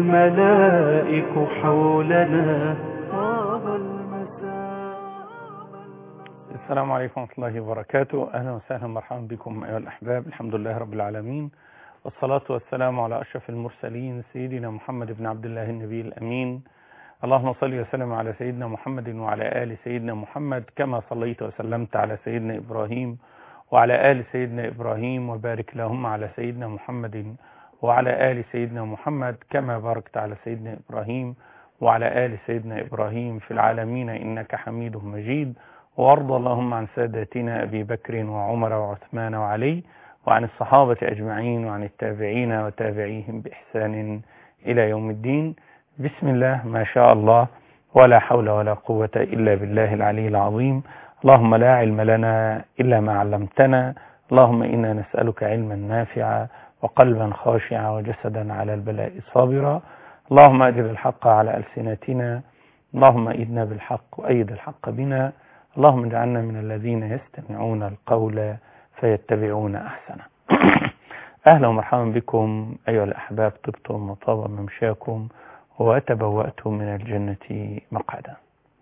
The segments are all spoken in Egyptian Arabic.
الملائك حولنا طاب المساء السلام عليكم ورحمة الله وبركاته أهلا وسهلا مرحبا بكم أيها الأحباب الحمد لله رب العالمين والصلاة والسلام على أشرف المرسلين سيدنا محمد بن عبد الله النبي الأمين اللهم صل وسلم على سيدنا محمد وعلى آل سيدنا محمد كما صليت وسلمت على سيدنا إبراهيم وعلى آل سيدنا إبراهيم وبارك لهم على سيدنا محمد وعلى آل سيدنا محمد كما باركت على سيدنا إبراهيم وعلى آل سيدنا إبراهيم في العالمين إنك حميد مجيد وارض اللهم عن ساداتنا أبي بكر وعمر وعثمان وعلي وعن الصحابة أجمعين وعن التابعين وتابعيهم بإحسان إلى يوم الدين بسم الله ما شاء الله ولا حول ولا قوة إلا بالله العلي العظيم اللهم لا علم لنا إلا ما علمتنا اللهم إنا نسألك علما نافعا وقلبا خاشعا وجسدا على البلاء صابرا اللهم أجر الحق على ألسنتنا اللهم إدنا بالحق وأيد الحق بنا اللهم اجعلنا من الذين يستمعون القول فيتبعون أحسنه أهلا ومرحبا بكم أيها الأحباب طبتم وطاب ممشاكم وتبوأتم من الجنة مقعدا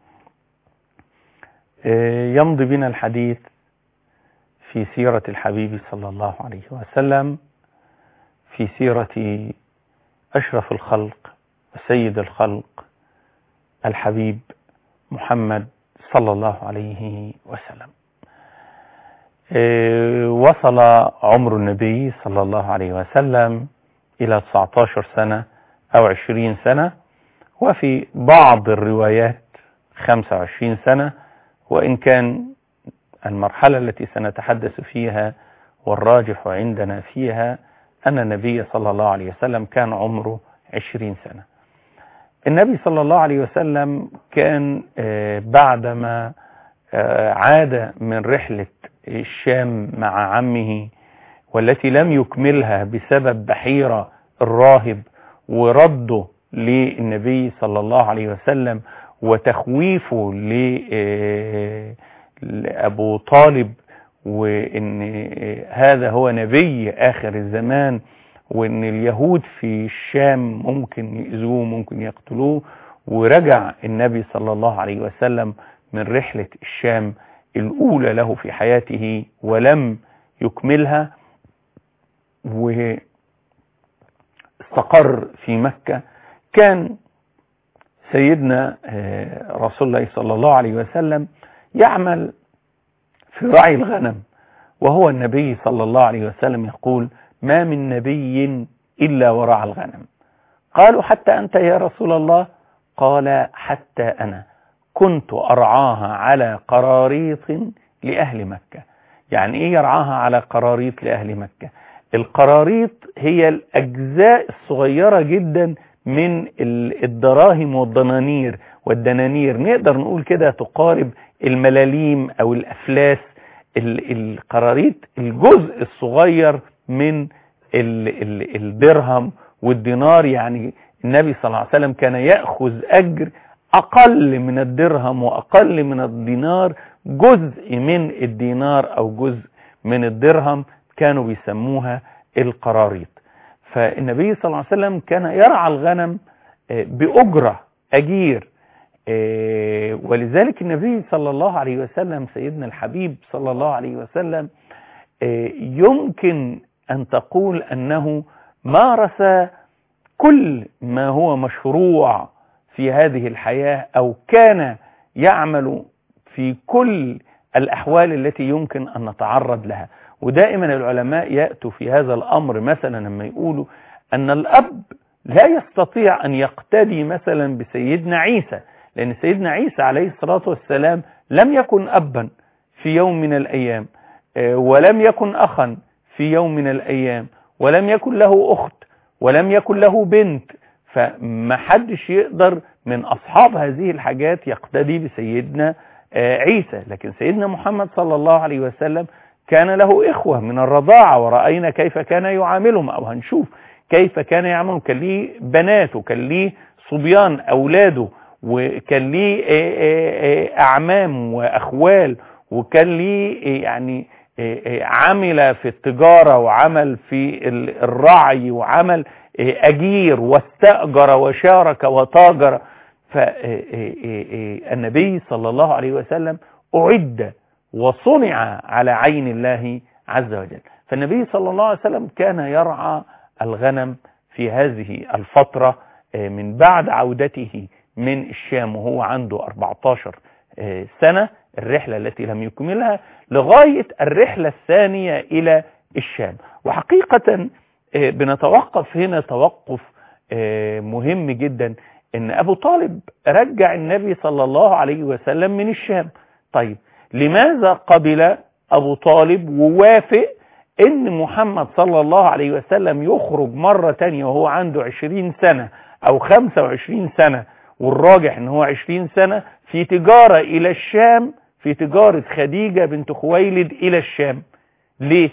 يمضي بنا الحديث في سيرة الحبيب صلى الله عليه وسلم في سيرة أشرف الخلق وسيد الخلق الحبيب محمد صلى الله عليه وسلم وصل عمر النبي صلى الله عليه وسلم إلى 19 سنة أو 20 سنة وفي بعض الروايات 25 سنة وإن كان المرحلة التي سنتحدث فيها والراجح عندنا فيها أن النبي صلى الله عليه وسلم كان عمره 20 سنة النبي صلى الله عليه وسلم كان بعدما عاد من رحلة الشام مع عمه والتي لم يكملها بسبب بحيرة الراهب ورده للنبي صلى الله عليه وسلم وتخويفه لأبو طالب وإن هذا هو نبي آخر الزمان وإن اليهود في الشام ممكن يأذوه ممكن يقتلوه ورجع النبي صلى الله عليه وسلم من رحلة الشام الأولى له في حياته ولم يكملها واستقر في مكة كان سيدنا رسول الله صلى الله عليه وسلم يعمل في رعي الغنم وهو النبي صلى الله عليه وسلم يقول ما من نبي إلا ورعى الغنم قالوا حتى أنت يا رسول الله قال حتى أنا كنت أرعاها على قراريط لأهل مكة يعني إيه يرعاها على قراريط لأهل مكة القراريط هي الأجزاء الصغيرة جدا من الدراهم والدنانير والدنانير نقدر نقول كده تقارب الملاليم أو الأفلاس القراريط الجزء الصغير من الدرهم والدينار يعني النبي صلى الله عليه وسلم كان يأخذ أجر أقل من الدرهم وأقل من الدينار جزء من الدينار أو جزء من الدرهم كانوا بيسموها القراريط فالنبي صلى الله عليه وسلم كان يرعى الغنم بأجرة أجير ولذلك النبي صلى الله عليه وسلم سيدنا الحبيب صلى الله عليه وسلم يمكن أن تقول أنه مارس كل ما هو مشروع في هذه الحياة أو كان يعمل في كل الأحوال التي يمكن أن نتعرض لها ودائما العلماء يأتوا في هذا الأمر مثلا لما يقولوا أن الأب لا يستطيع أن يقتدي مثلا بسيدنا عيسى لأن سيدنا عيسى عليه الصلاة والسلام لم يكن أبا في يوم من الأيام ولم يكن أخا في يوم من الأيام ولم يكن له أخت ولم يكن له بنت فما حدش يقدر من أصحاب هذه الحاجات يقتدي بسيدنا عيسى لكن سيدنا محمد صلى الله عليه وسلم كان له إخوة من الرضاعة ورأينا كيف كان يعاملهم أو هنشوف كيف كان يعمل كان ليه بنات وكان ليه صبيان أولاده وكان ليه أعمام وأخوال وكان ليه يعني عمل في التجارة وعمل في الرعي وعمل أجير واستأجر وشارك وتاجر فالنبي صلى الله عليه وسلم أعد وصنع على عين الله عز وجل فالنبي صلى الله عليه وسلم كان يرعى الغنم في هذه الفترة من بعد عودته من الشام وهو عنده 14 سنة الرحلة التي لم يكملها لغاية الرحلة الثانية إلى الشام وحقيقة بنتوقف هنا توقف مهم جدا ان ابو طالب رجع النبي صلى الله عليه وسلم من الشام طيب لماذا قبل ابو طالب ووافق ان محمد صلى الله عليه وسلم يخرج مرة تانية وهو عنده عشرين سنة او خمسة وعشرين سنة والراجح ان هو عشرين سنة في تجارة الى الشام في تجارة خديجة بنت خويلد الى الشام ليه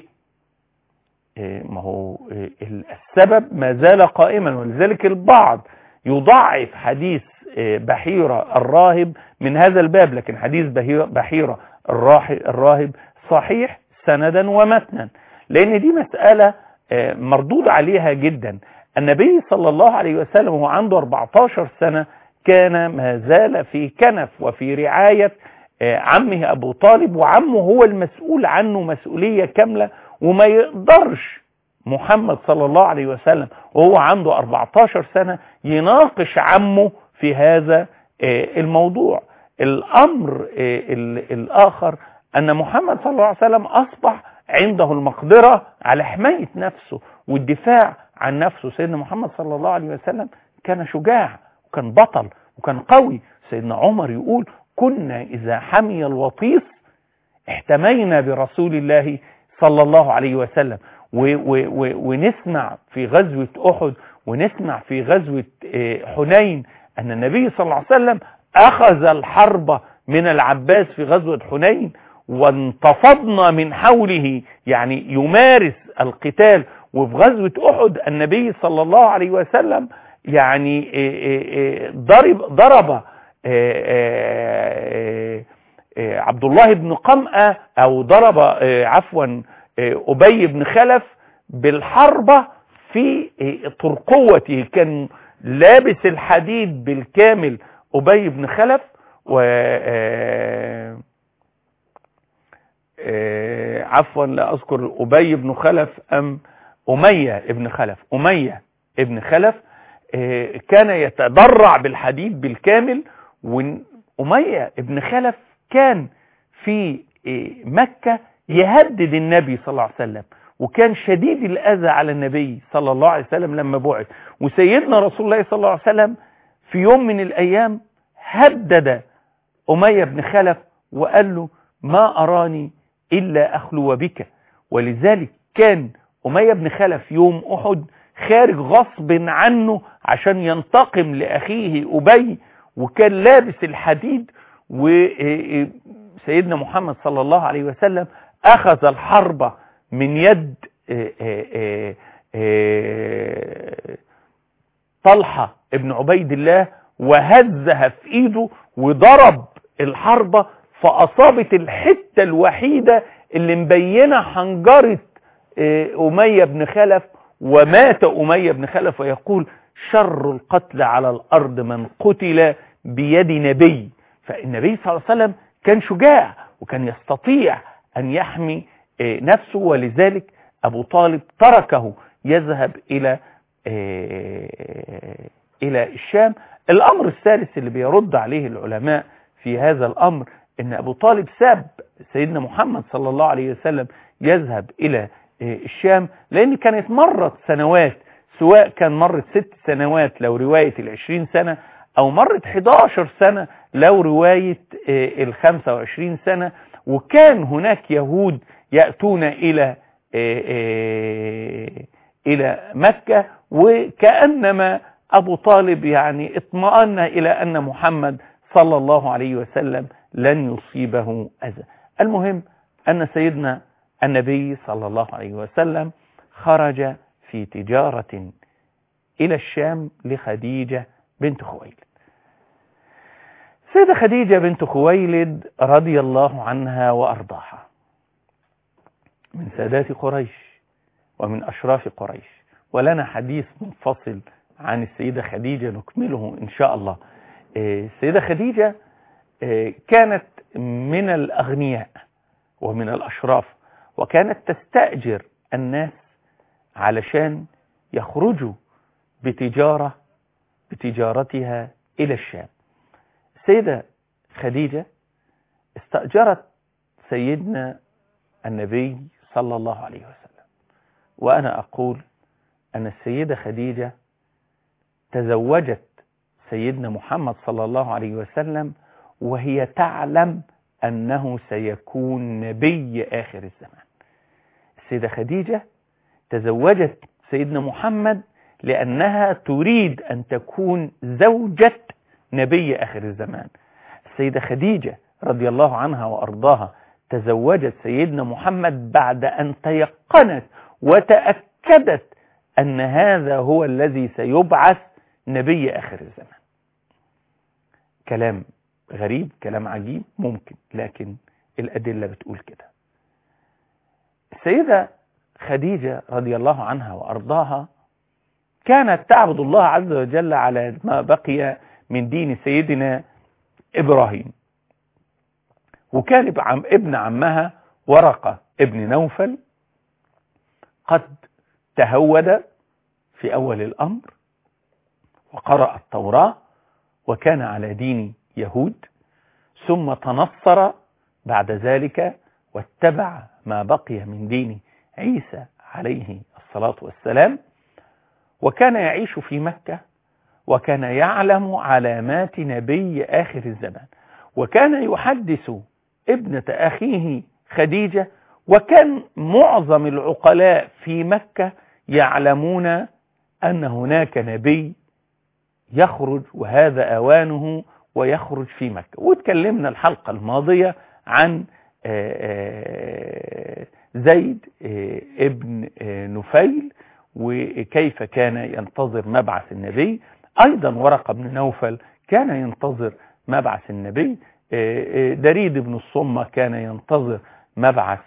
ما هو السبب ما زال قائما ولذلك البعض يضعف حديث بحيرة الراهب من هذا الباب لكن حديث بحيرة الراهب صحيح سندا ومتنا لان دي مسألة مردود عليها جدا النبي صلى الله عليه وسلم وهو عنده 14 سنة كان ما زال في كنف وفي رعاية عمه أبو طالب وعمه هو المسؤول عنه مسؤولية كاملة وما يقدرش محمد صلى الله عليه وسلم وهو عنده 14 سنة يناقش عمه في هذا الموضوع الأمر الآخر أن محمد صلى الله عليه وسلم أصبح عنده المقدرة على حماية نفسه والدفاع عن نفسه سيدنا محمد صلى الله عليه وسلم كان شجاع وكان بطل وكان قوي سيدنا عمر يقول كنا إذا حمي الوطيس احتمينا برسول الله صلى الله عليه وسلم و و و ونسمع في غزوة أحد ونسمع في غزوة حنين أن النبي صلى الله عليه وسلم أخذ الحرب من العباس في غزوة حنين وانتفضنا من حوله يعني يمارس القتال وفي غزوة أحد النبي صلى الله عليه وسلم يعني ضرب ضرب عبد الله بن قمأة أو ضرب عفوا أبي بن خلف بالحربة في ترقوته كان لابس الحديد بالكامل أبي بن خلف و عفوا لا أذكر أبي بن خلف أم أمية ابن خلف أمية ابن خلف كان يتضرع بالحديد بالكامل وأمية ابن خلف كان في مكة يهدد النبي صلى الله عليه وسلم وكان شديد الأذى على النبي صلى الله عليه وسلم لما بعث وسيدنا رسول الله صلى الله عليه وسلم في يوم من الأيام هدد أمية بن خلف وقال له ما أراني إلا أخلو بك ولذلك كان أمية بن خلف يوم أحد خارج غصب عنه عشان ينتقم لأخيه أبي وكان لابس الحديد وسيدنا محمد صلى الله عليه وسلم أخذ الحرب من يد طلحة ابن عبيد الله وهزها في ايده وضرب الحربة فأصابت الحتة الوحيدة اللي مبينة حنجرة أمية بن خلف ومات أمية بن خلف ويقول شر القتل على الأرض من قتل بيد نبي فالنبي صلى الله عليه وسلم كان شجاع وكان يستطيع أن يحمي نفسه ولذلك أبو طالب تركه يذهب إلى إلى الشام الأمر الثالث اللي بيرد عليه العلماء في هذا الأمر ان ابو طالب ساب سيدنا محمد صلى الله عليه وسلم يذهب الى الشام لان كانت مرت سنوات سواء كان مرت ست سنوات لو رواية العشرين سنة او مرت 11 سنة لو رواية ال 25 سنة وكان هناك يهود يأتون الى الى مكة وكأنما ابو طالب يعني اطمأن الى ان محمد صلى الله عليه وسلم لن يصيبه أذى المهم أن سيدنا النبي صلى الله عليه وسلم خرج في تجارة إلى الشام لخديجة بنت خويلد سيدة خديجة بنت خويلد رضي الله عنها وأرضاها من سادات قريش ومن أشراف قريش ولنا حديث منفصل عن السيدة خديجة نكمله إن شاء الله السيدة خديجة كانت من الأغنياء ومن الأشراف وكانت تستأجر الناس علشان يخرجوا بتجارة بتجارتها إلى الشام السيدة خديجة استأجرت سيدنا النبي صلى الله عليه وسلم وأنا أقول أن السيدة خديجة تزوجت سيدنا محمد صلى الله عليه وسلم وهي تعلم أنه سيكون نبي آخر الزمان السيدة خديجة تزوجت سيدنا محمد لأنها تريد أن تكون زوجة نبي آخر الزمان السيدة خديجة رضي الله عنها وأرضاها تزوجت سيدنا محمد بعد أن تيقنت وتأكدت أن هذا هو الذي سيبعث نبي آخر الزمان كلام غريب كلام عجيب ممكن لكن الأدلة بتقول كده السيدة خديجة رضي الله عنها وأرضاها كانت تعبد الله عز وجل على ما بقي من دين سيدنا إبراهيم وكان ابن عمها ورقة ابن نوفل قد تهود في أول الأمر وقرأ التوراة وكان على دين يهود ثم تنصر بعد ذلك واتبع ما بقي من دين عيسى عليه الصلاة والسلام وكان يعيش في مكة وكان يعلم علامات نبي آخر الزمان وكان يحدث ابنة أخيه خديجة وكان معظم العقلاء في مكة يعلمون أن هناك نبي يخرج وهذا أوانه ويخرج في مكة واتكلمنا الحلقة الماضية عن زيد ابن نفيل وكيف كان ينتظر مبعث النبي أيضا ورقة بن نوفل كان ينتظر مبعث النبي دريد بن الصمة كان ينتظر مبعث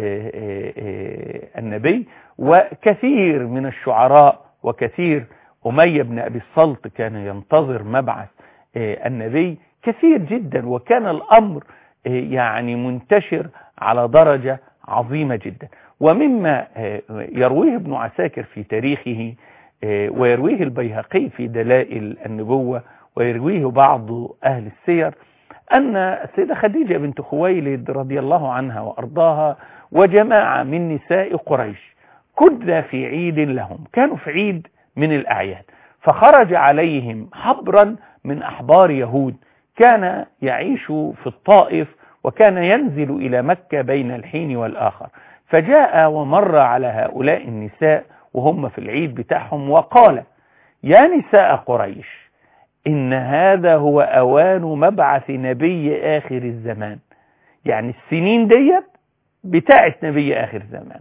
النبي وكثير من الشعراء وكثير أمية بن أبي الصلت كان ينتظر مبعث النبي كثير جدا وكان الأمر يعني منتشر على درجة عظيمة جدا ومما يرويه ابن عساكر في تاريخه ويرويه البيهقي في دلائل النبوة ويرويه بعض أهل السير أن السيدة خديجة بنت خويلد رضي الله عنها وأرضاها وجماعة من نساء قريش كنا في عيد لهم كانوا في عيد من الأعياد فخرج عليهم حبرا من أحبار يهود كان يعيش في الطائف وكان ينزل إلى مكة بين الحين والآخر فجاء ومر على هؤلاء النساء وهم في العيد بتاعهم وقال يا نساء قريش إن هذا هو أوان مبعث نبي آخر الزمان يعني السنين ديت بتاعت نبي آخر الزمان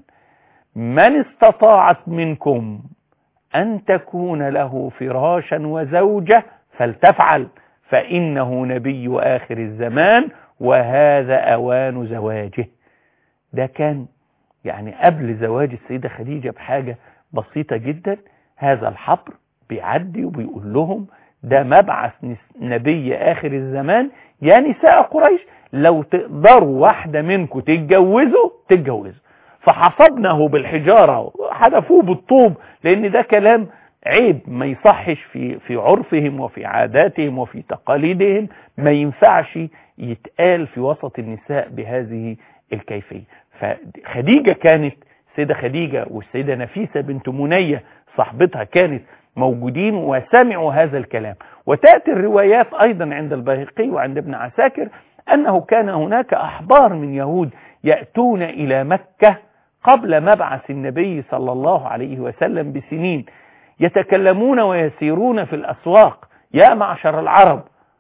من استطاعت منكم أن تكون له فراشا وزوجة فلتفعل فإنه نبي آخر الزمان وهذا أوان زواجه ده كان يعني قبل زواج السيدة خديجة بحاجة بسيطة جدا هذا الحبر بيعدي وبيقول لهم ده مبعث نبي آخر الزمان يا نساء قريش لو تقدروا واحدة منكم تتجوزوا تتجوزوا فحصبنه بالحجارة حدفوه بالطوب لأن ده كلام عيب ما يصحش في في عرفهم وفي عاداتهم وفي تقاليدهم ما ينفعش يتقال في وسط النساء بهذه الكيفية فخديجة كانت السيدة خديجة والسيدة نفيسة بنت منية صاحبتها كانت موجودين وسمعوا هذا الكلام وتأتي الروايات أيضا عند البيهقي وعند ابن عساكر أنه كان هناك أحبار من يهود يأتون إلى مكة قبل مبعث النبي صلى الله عليه وسلم بسنين يتكلمون ويسيرون في الأسواق يا معشر العرب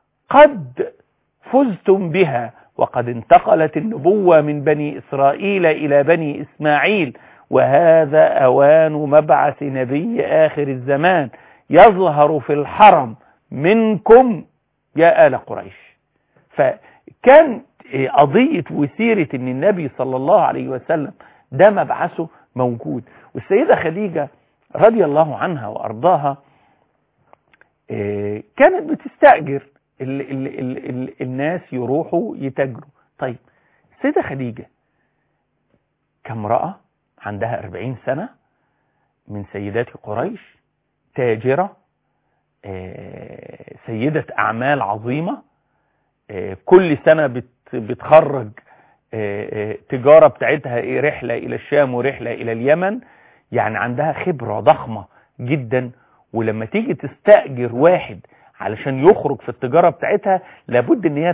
قد فزتم بها وقد انتقلت النبوة من بني إسرائيل إلى بني إسماعيل وهذا أوان مبعث نبي آخر الزمان يظهر في الحرم منكم يا آل قريش فكان قضية وسيرة أن النبي صلى الله عليه وسلم ده مبعثه موجود والسيدة خديجة رضي الله عنها وأرضاها كانت بتستأجر ال ال ال ال الناس يروحوا يتاجروا طيب السيدة خديجة كامرأة عندها أربعين سنة من سيدات قريش تاجرة سيدة أعمال عظيمة كل سنة بتخرج تجارة بتاعتها رحلة إلى الشام ورحلة إلى اليمن يعني عندها خبرة ضخمة جدا ولما تيجي تستأجر واحد علشان يخرج في التجارة بتاعتها لابد ان هي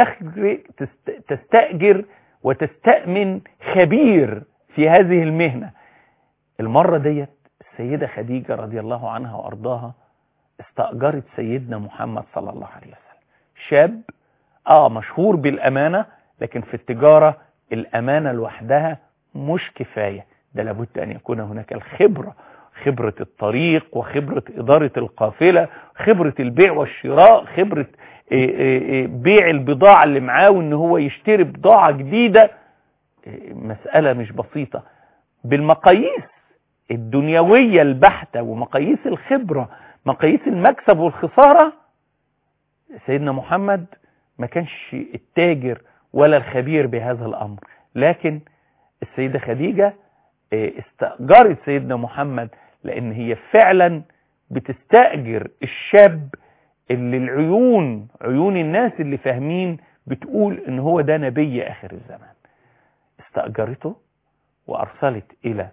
تستأجر وتستأمن خبير في هذه المهنة المرة ديت السيدة خديجة رضي الله عنها وأرضاها استأجرت سيدنا محمد صلى الله عليه وسلم شاب اه مشهور بالأمانة لكن في التجارة الأمانة لوحدها مش كفاية ده لابد أن يكون هناك الخبرة خبرة الطريق وخبرة إدارة القافلة خبرة البيع والشراء خبرة بيع البضاعة اللي معاه وإن هو يشتري بضاعة جديدة مسألة مش بسيطة بالمقاييس الدنيوية البحتة ومقاييس الخبرة مقاييس المكسب والخسارة سيدنا محمد ما كانش التاجر ولا الخبير بهذا الأمر لكن السيدة خديجة استأجرت سيدنا محمد لأن هي فعلا بتستأجر الشاب اللي العيون عيون الناس اللي فاهمين بتقول ان هو ده نبي آخر الزمان استأجرته وأرسلت إلى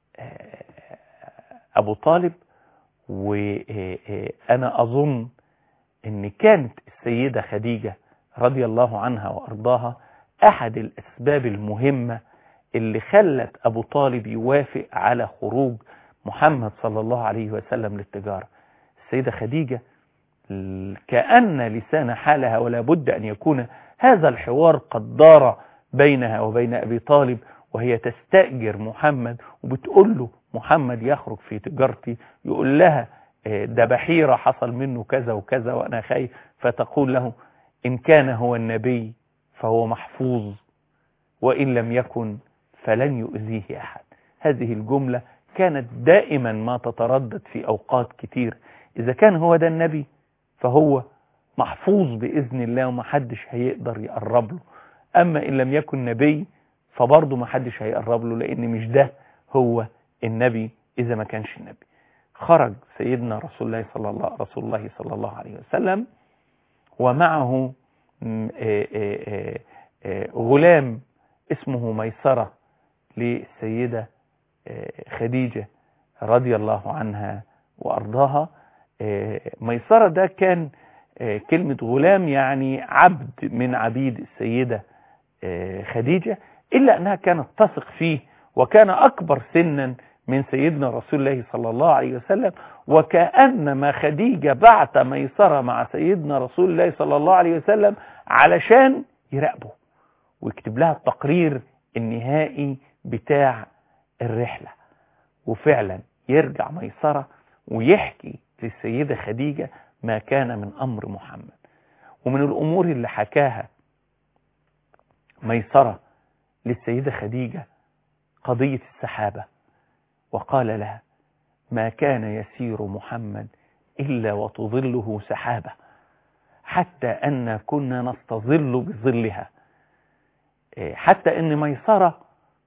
أبو طالب وأنا أظن ان كانت السيدة خديجة رضي الله عنها وأرضاها أحد الأسباب المهمة اللي خلت أبو طالب يوافق على خروج محمد صلى الله عليه وسلم للتجارة السيدة خديجة كأن لسان حالها ولا بد أن يكون هذا الحوار قد دار بينها وبين أبي طالب وهي تستأجر محمد وبتقول له محمد يخرج في تجارتي يقول لها ده بحيرة حصل منه كذا وكذا وأنا خايف فتقول له إن كان هو النبي فهو محفوظ وإن لم يكن فلن يؤذيه أحد هذه الجملة كانت دائما ما تتردد في أوقات كتير إذا كان هو ده النبي فهو محفوظ بإذن الله ومحدش هيقدر يقرب له أما إن لم يكن نبي فبرضه محدش هيقرب له لأن مش ده هو النبي إذا ما كانش النبي خرج سيدنا رسول الله صلى الله رسول الله صلى الله عليه وسلم ومعه غلام اسمه ميسرة للسيدة خديجة رضي الله عنها وأرضاها ميسرة ده كان كلمة غلام يعني عبد من عبيد السيدة خديجة إلا أنها كانت تثق فيه وكان أكبر سنا من سيدنا رسول الله صلى الله عليه وسلم وكأنما خديجة بعت ميسرة مع سيدنا رسول الله صلى الله عليه وسلم علشان يراقبه ويكتب لها التقرير النهائي بتاع الرحلة وفعلا يرجع ميسرة ويحكي للسيدة خديجة ما كان من أمر محمد ومن الأمور اللي حكاها ميسرة للسيدة خديجة قضية السحابة وقال لها ما كان يسير محمد إلا وتظله سحابة حتى أن كنا نستظل بظلها حتى أن ميسرة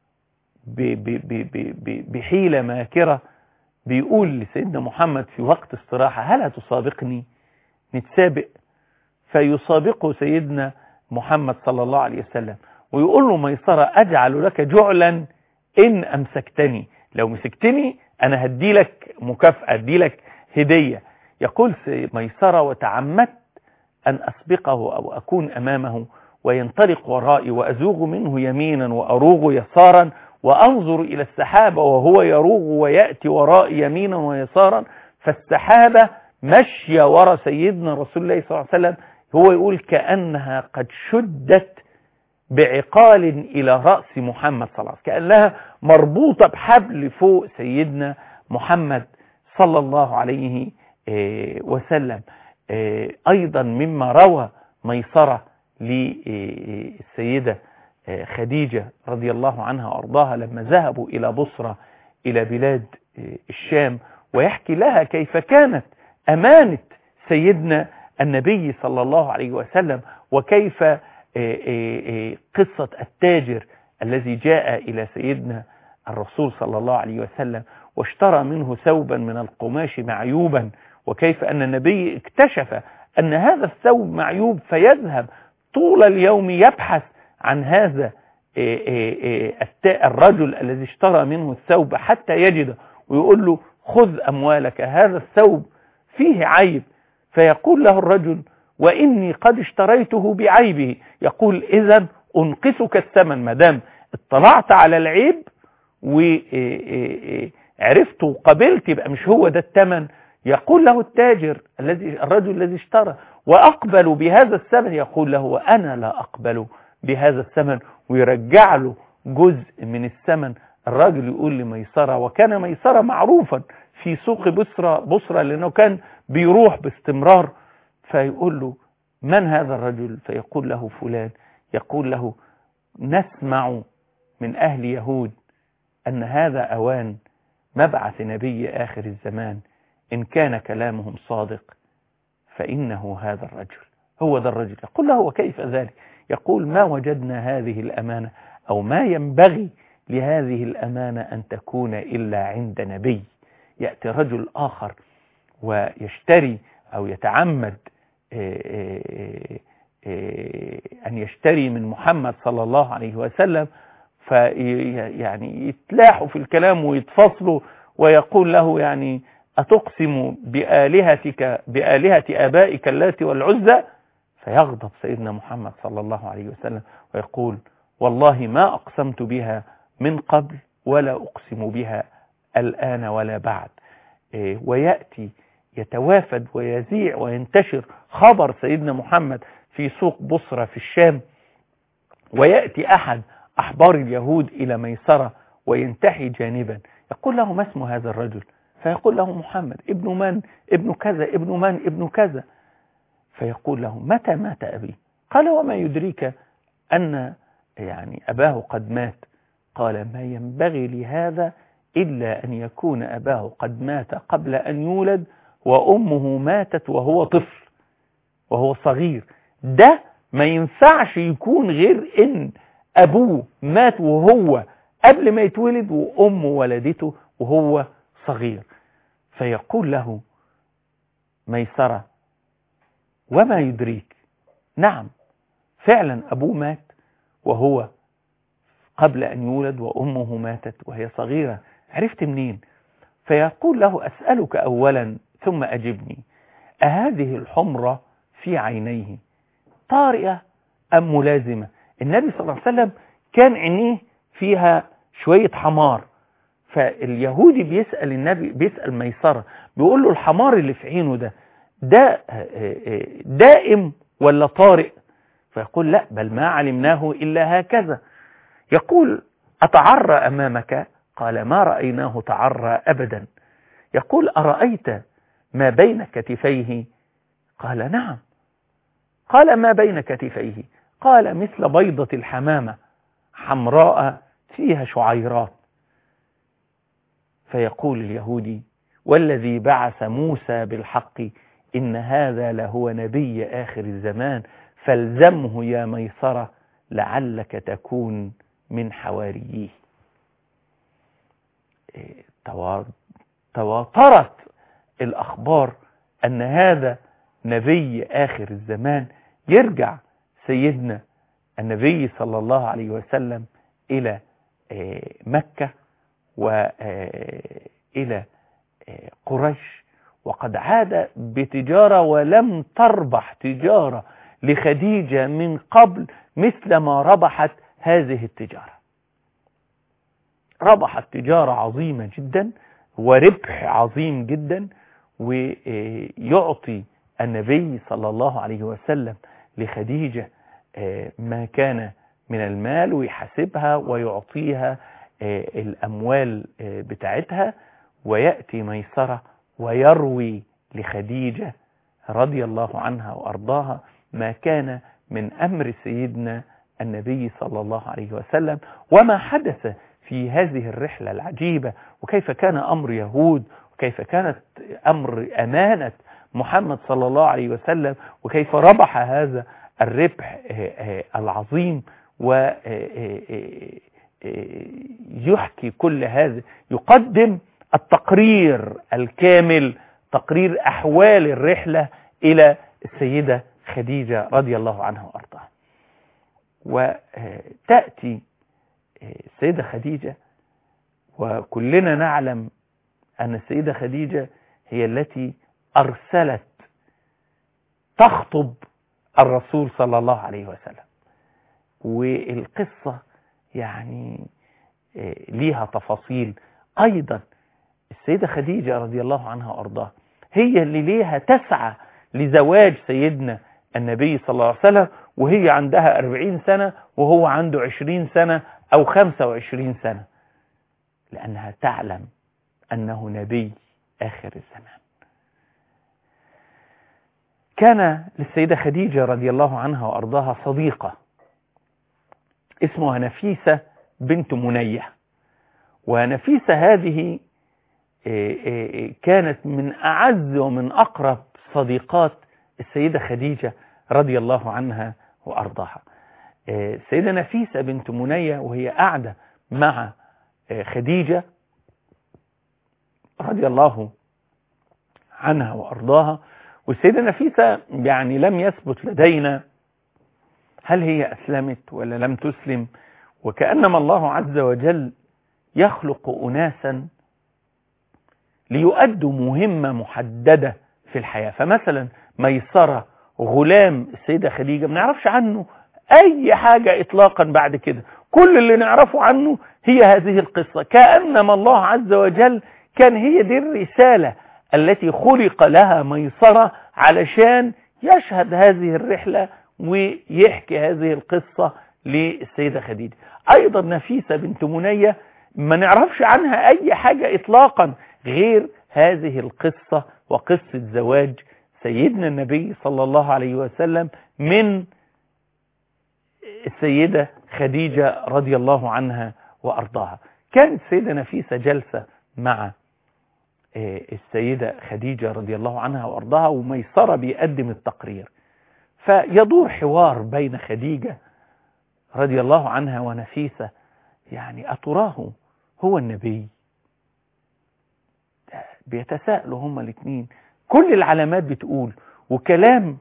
بحيلة ماكرة بيقول لسيدنا محمد في وقت استراحة هل هتسابقني نتسابق فيسابقه سيدنا محمد صلى الله عليه وسلم ويقول له ميسرة أجعل لك جعلا إن أمسكتني لو مسكتني أنا هدي لك مكافأة هدي لك هدية يقول ميسرة وتعمدت أن أسبقه أو أكون أمامه وينطلق ورائي وأزوغ منه يمينا وأروغ يسارا وأنظر إلى السحابة وهو يروغ ويأتي ورائي يمينا ويسارا فالسحابة مشي ورا سيدنا رسول الله صلى الله عليه وسلم هو يقول كأنها قد شدت بعقال إلى رأس محمد صلى الله عليه وسلم كأنها مربوطة بحبل فوق سيدنا محمد صلى الله عليه وسلم أيضا مما روى ميسرة للسيدة خديجة رضي الله عنها وأرضاها لما ذهبوا إلى بصرة إلى بلاد الشام ويحكي لها كيف كانت أمانة سيدنا النبي صلى الله عليه وسلم وكيف قصة التاجر الذي جاء إلى سيدنا الرسول صلى الله عليه وسلم واشترى منه ثوبا من القماش معيوبا وكيف أن النبي اكتشف أن هذا الثوب معيوب فيذهب طول اليوم يبحث عن هذا الرجل الذي اشترى منه الثوب حتى يجده ويقول له خذ أموالك هذا الثوب فيه عيب فيقول له الرجل وإني قد اشتريته بعيبه يقول إذا أنقصك الثمن مدام اطلعت على العيب وعرفت وقبلت يبقى مش هو ده الثمن يقول له التاجر الذي الرجل الذي اشترى وأقبل بهذا الثمن يقول له وأنا لا أقبل بهذا الثمن ويرجع له جزء من الثمن الراجل يقول لميسرة وكان ميسرة معروفا في سوق بصرة بصرة لأنه كان بيروح باستمرار فيقول له من هذا الرجل فيقول له فلان يقول له نسمع من أهل يهود أن هذا أوان مبعث نبي آخر الزمان إن كان كلامهم صادق فإنه هذا الرجل هو ذا الرجل يقول له وكيف ذلك يقول ما وجدنا هذه الأمانة أو ما ينبغي لهذه الأمانة أن تكون إلا عند نبي يأتي رجل آخر ويشتري أو يتعمد أن يشتري من محمد صلى الله عليه وسلم فيعني يتلاحوا في الكلام ويتفصلوا ويقول له يعني أتقسم بآلهتك بآلهة آبائك اللات والعزى فيغضب سيدنا محمد صلى الله عليه وسلم ويقول والله ما أقسمت بها من قبل ولا أقسم بها الآن ولا بعد ويأتي يتوافد ويزيع وينتشر خبر سيدنا محمد في سوق بصرة في الشام ويأتي أحد أحبار اليهود إلى ميسرة وينتحي جانبا يقول له ما اسم هذا الرجل فيقول له محمد ابن من ابن كذا ابن من ابن كذا فيقول له متى مات أبي قال وما يدريك أن يعني أباه قد مات قال ما ينبغي لهذا إلا أن يكون أباه قد مات قبل أن يولد وأمه ماتت وهو طفل وهو صغير ده ما ينفعش يكون غير إن أبوه مات وهو قبل ما يتولد وأمه ولدته وهو صغير فيقول له ميسرة وما يدريك نعم فعلا أبوه مات وهو قبل أن يولد وأمه ماتت وهي صغيرة عرفت منين فيقول له أسألك أولا ثم أجبني أهذه الحمرة في عينيه طارئة أم ملازمة النبي صلى الله عليه وسلم كان عينيه فيها شوية حمار فاليهودي بيسأل النبي بيسأل ميسرة بيقول له الحمار اللي في عينه ده ده دائم ولا طارئ فيقول لا بل ما علمناه إلا هكذا يقول أتعرى أمامك قال ما رأيناه تعرى أبدا يقول أرأيت ما بين كتفيه قال نعم قال ما بين كتفيه قال مثل بيضة الحمامة حمراء فيها شعيرات فيقول اليهودي والذي بعث موسى بالحق إن هذا لهو نبي آخر الزمان فالزمه يا ميسرة لعلك تكون من حواريه تواترت الأخبار أن هذا نبي آخر الزمان يرجع سيدنا النبي صلى الله عليه وسلم إلى مكة وإلى قريش وقد عاد بتجارة ولم تربح تجارة لخديجة من قبل مثل ما ربحت هذه التجارة ربحت تجارة عظيمة جدا وربح عظيم جدا ويعطي النبي صلى الله عليه وسلم لخديجة ما كان من المال ويحاسبها ويعطيها الأموال بتاعتها ويأتي ميسرة ويروي لخديجة رضي الله عنها وأرضاها ما كان من أمر سيدنا النبي صلى الله عليه وسلم وما حدث في هذه الرحلة العجيبة وكيف كان أمر يهود وكيف كانت أمر أمانة محمد صلى الله عليه وسلم وكيف ربح هذا الربح العظيم ويحكي كل هذا يقدم التقرير الكامل تقرير أحوال الرحلة إلى السيدة خديجة رضي الله عنها وأرضاها وتأتي السيدة خديجة وكلنا نعلم أن السيدة خديجة هي التي أرسلت تخطب الرسول صلى الله عليه وسلم والقصة يعني ليها تفاصيل أيضا السيدة خديجة رضي الله عنها وأرضاها هي اللي ليها تسعى لزواج سيدنا النبي صلى الله عليه وسلم وهي عندها أربعين سنة وهو عنده عشرين سنة أو خمسة وعشرين سنة لأنها تعلم أنه نبي آخر الزمان كان للسيدة خديجة رضي الله عنها وأرضاها صديقة اسمها نفيسة بنت منية ونفيسة هذه كانت من أعز ومن أقرب صديقات السيدة خديجة رضي الله عنها وأرضاها السيدة نفيسة بنت منية وهي قاعدة مع خديجة رضي الله عنها وأرضاها والسيدة نفيسة يعني لم يثبت لدينا هل هي أسلمت ولا لم تسلم وكأنما الله عز وجل يخلق أناسا ليؤدوا مهمة محددة في الحياة فمثلا ميسرة غلام السيدة خديجة ما نعرفش عنه أي حاجة إطلاقا بعد كده كل اللي نعرفه عنه هي هذه القصة كأنما الله عز وجل كان هي دي الرسالة التي خلق لها ميسرة علشان يشهد هذه الرحلة ويحكي هذه القصة للسيدة خديجة أيضا نفيسة بنت منية ما نعرفش عنها أي حاجة إطلاقا غير هذه القصة وقصة زواج سيدنا النبي صلى الله عليه وسلم من السيدة خديجة رضي الله عنها وأرضاها كانت السيدة نفيسة جلسة مع السيدة خديجة رضي الله عنها وأرضاها وميسرة بيقدم التقرير فيدور حوار بين خديجة رضي الله عنها ونفيسة يعني أتراه هو النبي بيتساءلوا هما الاثنين كل العلامات بتقول وكلام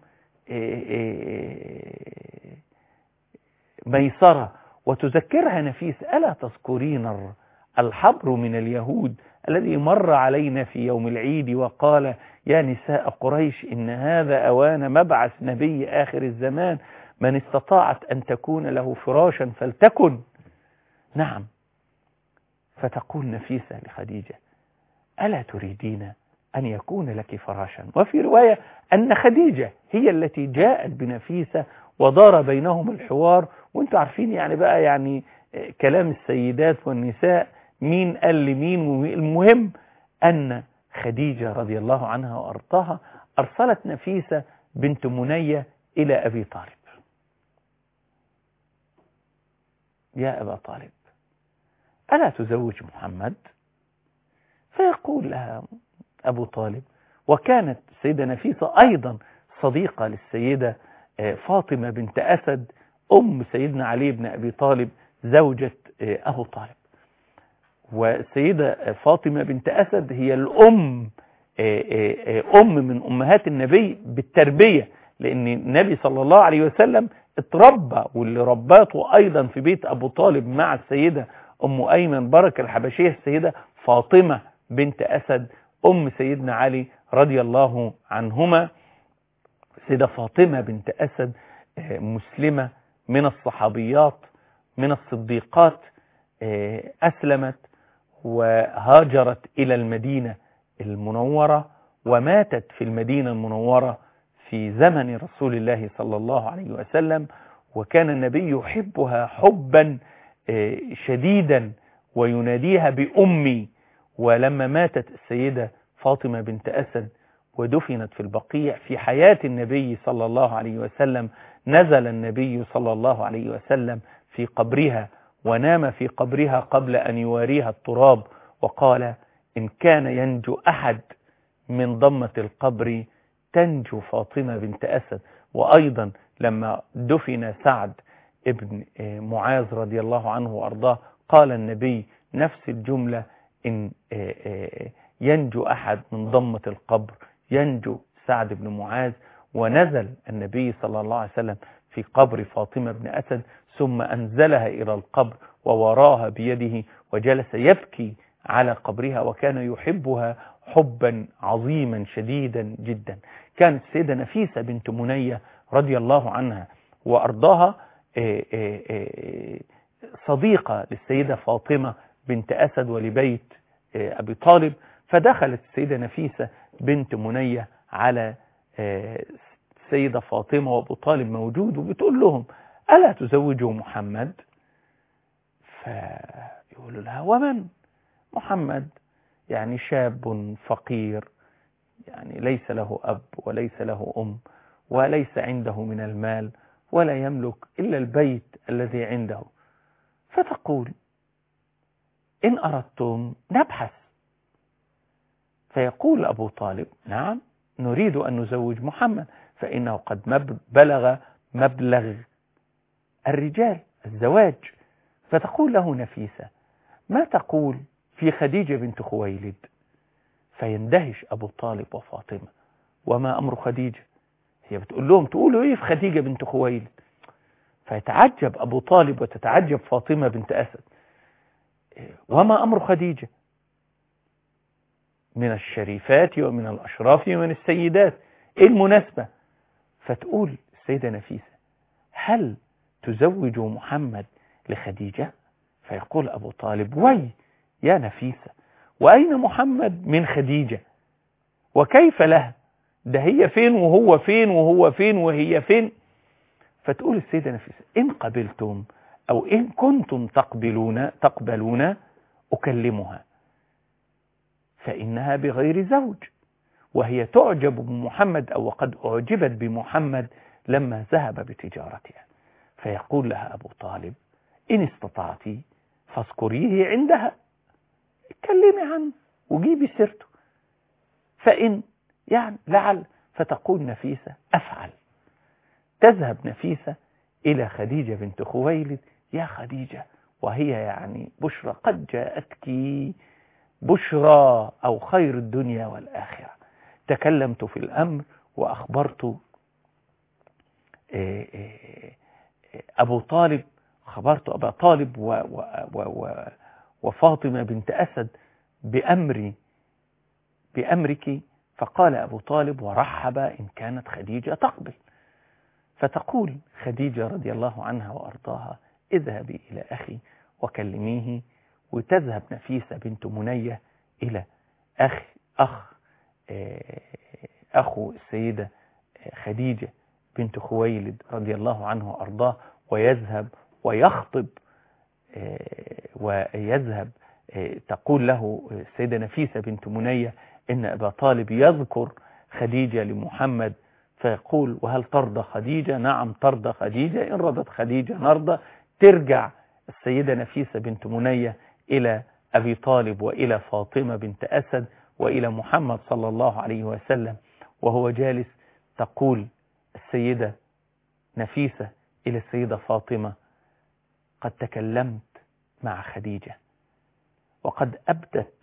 ميسرة وتذكرها نفيسة ألا تذكرين الحبر من اليهود الذي مر علينا في يوم العيد وقال يا نساء قريش إن هذا أوان مبعث نبي آخر الزمان من استطاعت أن تكون له فراشا فلتكن نعم فتقول نفيسة لخديجة ألا تريدين أن يكون لك فراشا وفي رواية أن خديجة هي التي جاءت بنفيسة ودار بينهم الحوار وانتم عارفين يعني بقى يعني كلام السيدات والنساء مين قال لمين المهم أن خديجة رضي الله عنها وأرضاها أرسلت نفيسة بنت منية إلى أبي طالب يا أبا طالب ألا تزوج محمد فيقول لها أبو طالب وكانت السيدة نفيسة أيضا صديقة للسيدة فاطمة بنت أسد أم سيدنا علي بن أبي طالب زوجة أبو طالب والسيدة فاطمة بنت أسد هي الأم أم من أمهات النبي بالتربية لأن النبي صلى الله عليه وسلم اتربى واللي رباته أيضا في بيت أبو طالب مع السيدة أم أيمن بركة الحبشية السيدة فاطمة بنت أسد أم سيدنا علي رضي الله عنهما السيدة فاطمة بنت أسد مسلمة من الصحابيات من الصديقات أسلمت وهاجرت إلى المدينة المنورة وماتت في المدينة المنورة في زمن رسول الله صلى الله عليه وسلم وكان النبي يحبها حبا شديدا ويناديها بأمي ولما ماتت السيدة فاطمة بنت أسد ودفنت في البقيع في حياة النبي صلى الله عليه وسلم نزل النبي صلى الله عليه وسلم في قبرها ونام في قبرها قبل أن يواريها التراب وقال إن كان ينجو أحد من ضمة القبر تنجو فاطمة بنت أسد وأيضا لما دفن سعد ابن معاذ رضي الله عنه وأرضاه قال النبي نفس الجملة إن ينجو أحد من ضمة القبر ينجو سعد بن معاذ ونزل النبي صلى الله عليه وسلم في قبر فاطمة بن أسد ثم أنزلها إلى القبر ووراها بيده وجلس يبكي على قبرها وكان يحبها حبا عظيما شديدا جدا كانت السيدة نفيسة بنت منية رضي الله عنها وأرضاها صديقة للسيدة فاطمة بنت أسد ولبيت أبي طالب فدخلت السيدة نفيسة بنت منية على السيدة فاطمة وأبو طالب موجود وبتقول لهم ألا تزوجوا محمد فيقولوا لها ومن محمد يعني شاب فقير يعني ليس له أب وليس له أم وليس عنده من المال ولا يملك إلا البيت الذي عنده فتقول إن أردتم نبحث فيقول أبو طالب نعم نريد أن نزوج محمد فإنه قد بلغ مبلغ الرجال الزواج فتقول له نفيسة ما تقول في خديجة بنت خويلد فيندهش أبو طالب وفاطمة وما أمر خديجة هي بتقول لهم تقولوا إيه في خديجة بنت خويلد فيتعجب أبو طالب وتتعجب فاطمة بنت أسد وما أمر خديجة من الشريفات ومن الأشراف ومن السيدات إيه المناسبة فتقول السيدة نفيسة هل تزوج محمد لخديجة فيقول أبو طالب وي يا نفيسة وأين محمد من خديجة وكيف له ده هي فين وهو فين وهو فين وهي فين فتقول السيدة نفيسة إن قبلتم أو إن كنتم تقبلون تقبلون أكلمها فإنها بغير زوج وهي تعجب بمحمد أو قد أعجبت بمحمد لما ذهب بتجارتها فيقول لها أبو طالب إن استطعت فاذكريه عندها اتكلمي عنه وجيبي سيرته فإن يعني لعل فتقول نفيسة أفعل تذهب نفيسة إلى خديجة بنت خويلد يا خديجة وهي يعني بشرى قد جاءتك بشرى أو خير الدنيا والآخرة تكلمت في الأمر وأخبرت أبو طالب خبرت أبا طالب و و و و وفاطمة بنت أسد بأمري بأمرك فقال أبو طالب ورحب إن كانت خديجة تقبل فتقول خديجة رضي الله عنها وأرضاها اذهبي إلى أخي وكلميه وتذهب نفيسة بنت منية إلى أخ أخ أخو السيدة خديجة بنت خويلد رضي الله عنه وأرضاه ويذهب ويخطب ويذهب تقول له السيدة نفيسة بنت منية إن أبا طالب يذكر خديجة لمحمد فيقول وهل ترضى خديجة نعم ترضى خديجة إن رضت خديجة نرضى ترجع السيدة نفيسة بنت منية إلى أبي طالب وإلى فاطمة بنت أسد وإلى محمد صلى الله عليه وسلم وهو جالس تقول السيدة نفيسة إلى السيدة فاطمة قد تكلمت مع خديجة وقد أبدت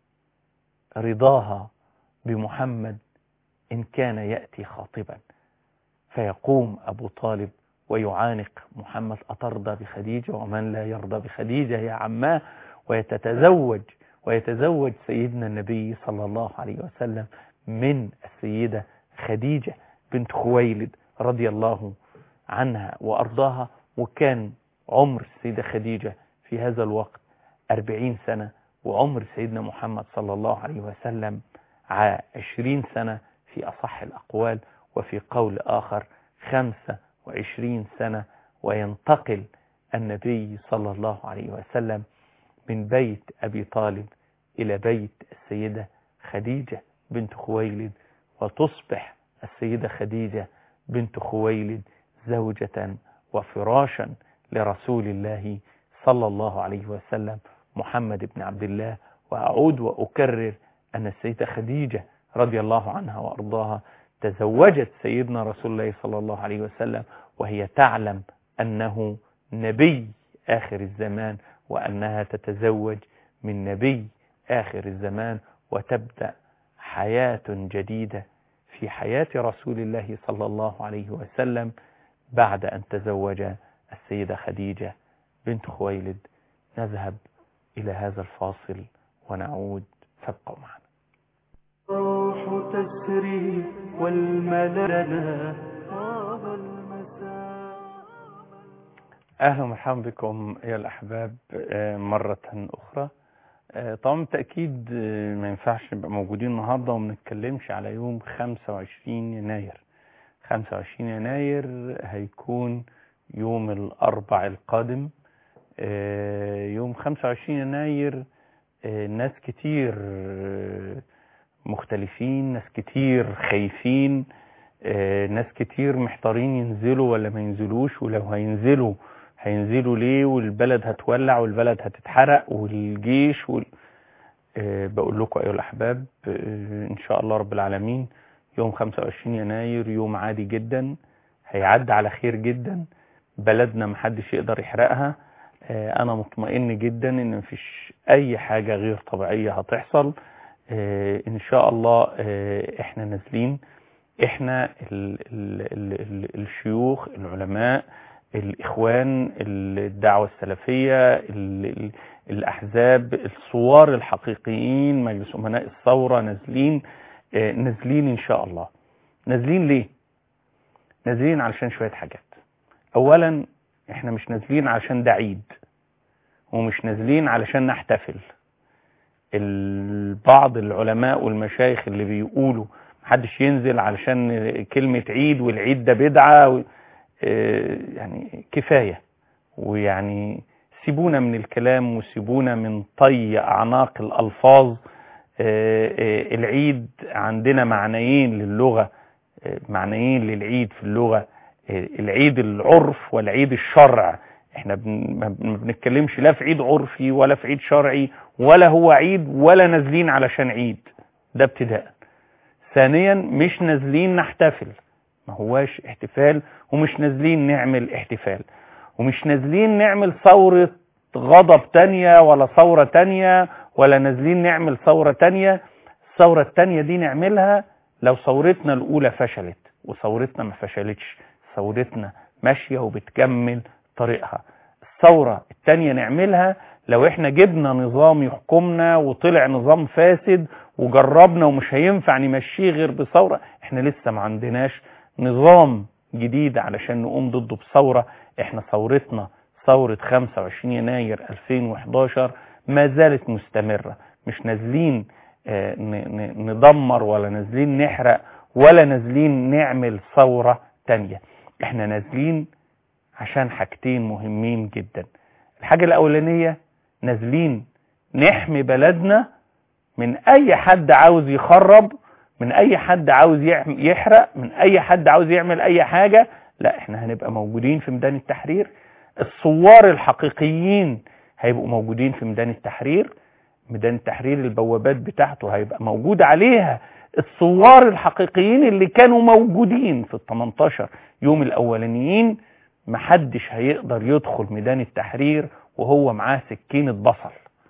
رضاها بمحمد إن كان يأتي خاطبا فيقوم أبو طالب ويعانق محمد أترضى بخديجة ومن لا يرضى بخديجة يا عماه ويتزوج ويتزوج سيدنا النبي صلى الله عليه وسلم من السيدة خديجة بنت خويلد رضي الله عنها وأرضاها وكان عمر السيدة خديجة في هذا الوقت أربعين سنة وعمر سيدنا محمد صلى الله عليه وسلم عشرين سنة في أصح الأقوال وفي قول آخر خمسة وعشرين سنة وينتقل النبي صلى الله عليه وسلم من بيت أبي طالب إلى بيت السيدة خديجة بنت خويلد وتصبح السيدة خديجة بنت خويلد زوجة وفراشا لرسول الله صلى الله عليه وسلم محمد بن عبد الله وأعود وأكرر أن السيدة خديجة رضي الله عنها وأرضاها تزوجت سيدنا رسول الله صلى الله عليه وسلم وهي تعلم أنه نبي آخر الزمان وأنها تتزوج من نبي آخر الزمان وتبدأ حياة جديدة في حياة رسول الله صلى الله عليه وسلم بعد أن تزوج السيدة خديجة بنت خويلد نذهب إلى هذا الفاصل ونعود فابقوا معنا الروح تسري والملل طاب المساء أهلا ومرحبا بكم يا الأحباب آه، مرة أخرى آه، طبعا بالتأكيد آه، ما ينفعش نبقى موجودين النهاردة وما نتكلمش على يوم 25 يناير 25 يناير هيكون يوم الأربع القادم آه، يوم 25 يناير آه، ناس كتير آه، مختلفين ناس كتير خايفين آه، ناس كتير محتارين ينزلوا ولا ما ينزلوش ولو هينزلوا هينزلوا ليه والبلد هتولع والبلد هتتحرق والجيش وال... آه، بقول لكم أيها الأحباب آه، إن شاء الله رب العالمين يوم 25 يناير يوم عادي جدا هيعدي على خير جدا بلدنا محدش يقدر يحرقها آه، أنا مطمئن جدا إن مفيش أي حاجة غير طبيعية هتحصل آه، إن شاء الله آه، إحنا نازلين إحنا ال ال ال ال الشيوخ العلماء الإخوان الدعوة السلفية ال ال الأحزاب الثوار الحقيقيين مجلس أمناء الثورة نازلين آه، نازلين إن شاء الله نازلين ليه؟ نازلين علشان شوية حاجات أولا إحنا مش نازلين علشان ده عيد ومش نازلين علشان نحتفل ال- بعض العلماء والمشايخ اللي بيقولوا محدش ينزل علشان كلمة عيد والعيد ده بدعة و- آه، يعني كفاية ويعني سيبونا من الكلام وسيبونا من طي أعناق الألفاظ آه، آه، العيد عندنا معنيين للغة آه، معنيين للعيد في اللغة آه، العيد العرف والعيد الشرع احنا بن- ما ما بنتكلمش لا في عيد عرفي ولا في عيد شرعي ولا هو عيد ولا نازلين علشان عيد ده ابتداء ثانيا مش نازلين نحتفل ما هواش احتفال ومش نازلين نعمل احتفال ومش نازلين نعمل ثورة غضب تانية ولا ثورة تانية ولا نازلين نعمل ثورة تانية الثورة التانية دي نعملها لو ثورتنا الأولى فشلت وثورتنا ما فشلتش ثورتنا ماشية وبتكمل طريقها الثورة التانية نعملها لو احنا جبنا نظام يحكمنا وطلع نظام فاسد وجربنا ومش هينفع نمشيه غير بثورة احنا لسه ما عندناش نظام جديد علشان نقوم ضده بثورة احنا ثورتنا ثورة 25 يناير 2011 ما زالت مستمرة مش نازلين آه، ن- ن- ندمر ولا نازلين نحرق ولا نازلين نعمل ثورة تانية احنا نازلين عشان حاجتين مهمين جدا الحاجة الأولانية نازلين نحمي بلدنا من أي حد عاوز يخرب من أي حد عاوز يعم- يحرق من أي حد عاوز يعمل أي حاجة لا احنا هنبقى موجودين في ميدان التحرير الثوار الحقيقيين هيبقوا موجودين في ميدان التحرير ميدان التحرير البوابات بتاعته هيبقى موجود عليها الثوار الحقيقيين اللي كانوا موجودين في ال 18 يوم الاولانيين محدش هيقدر يدخل ميدان التحرير وهو معاه سكينة بصل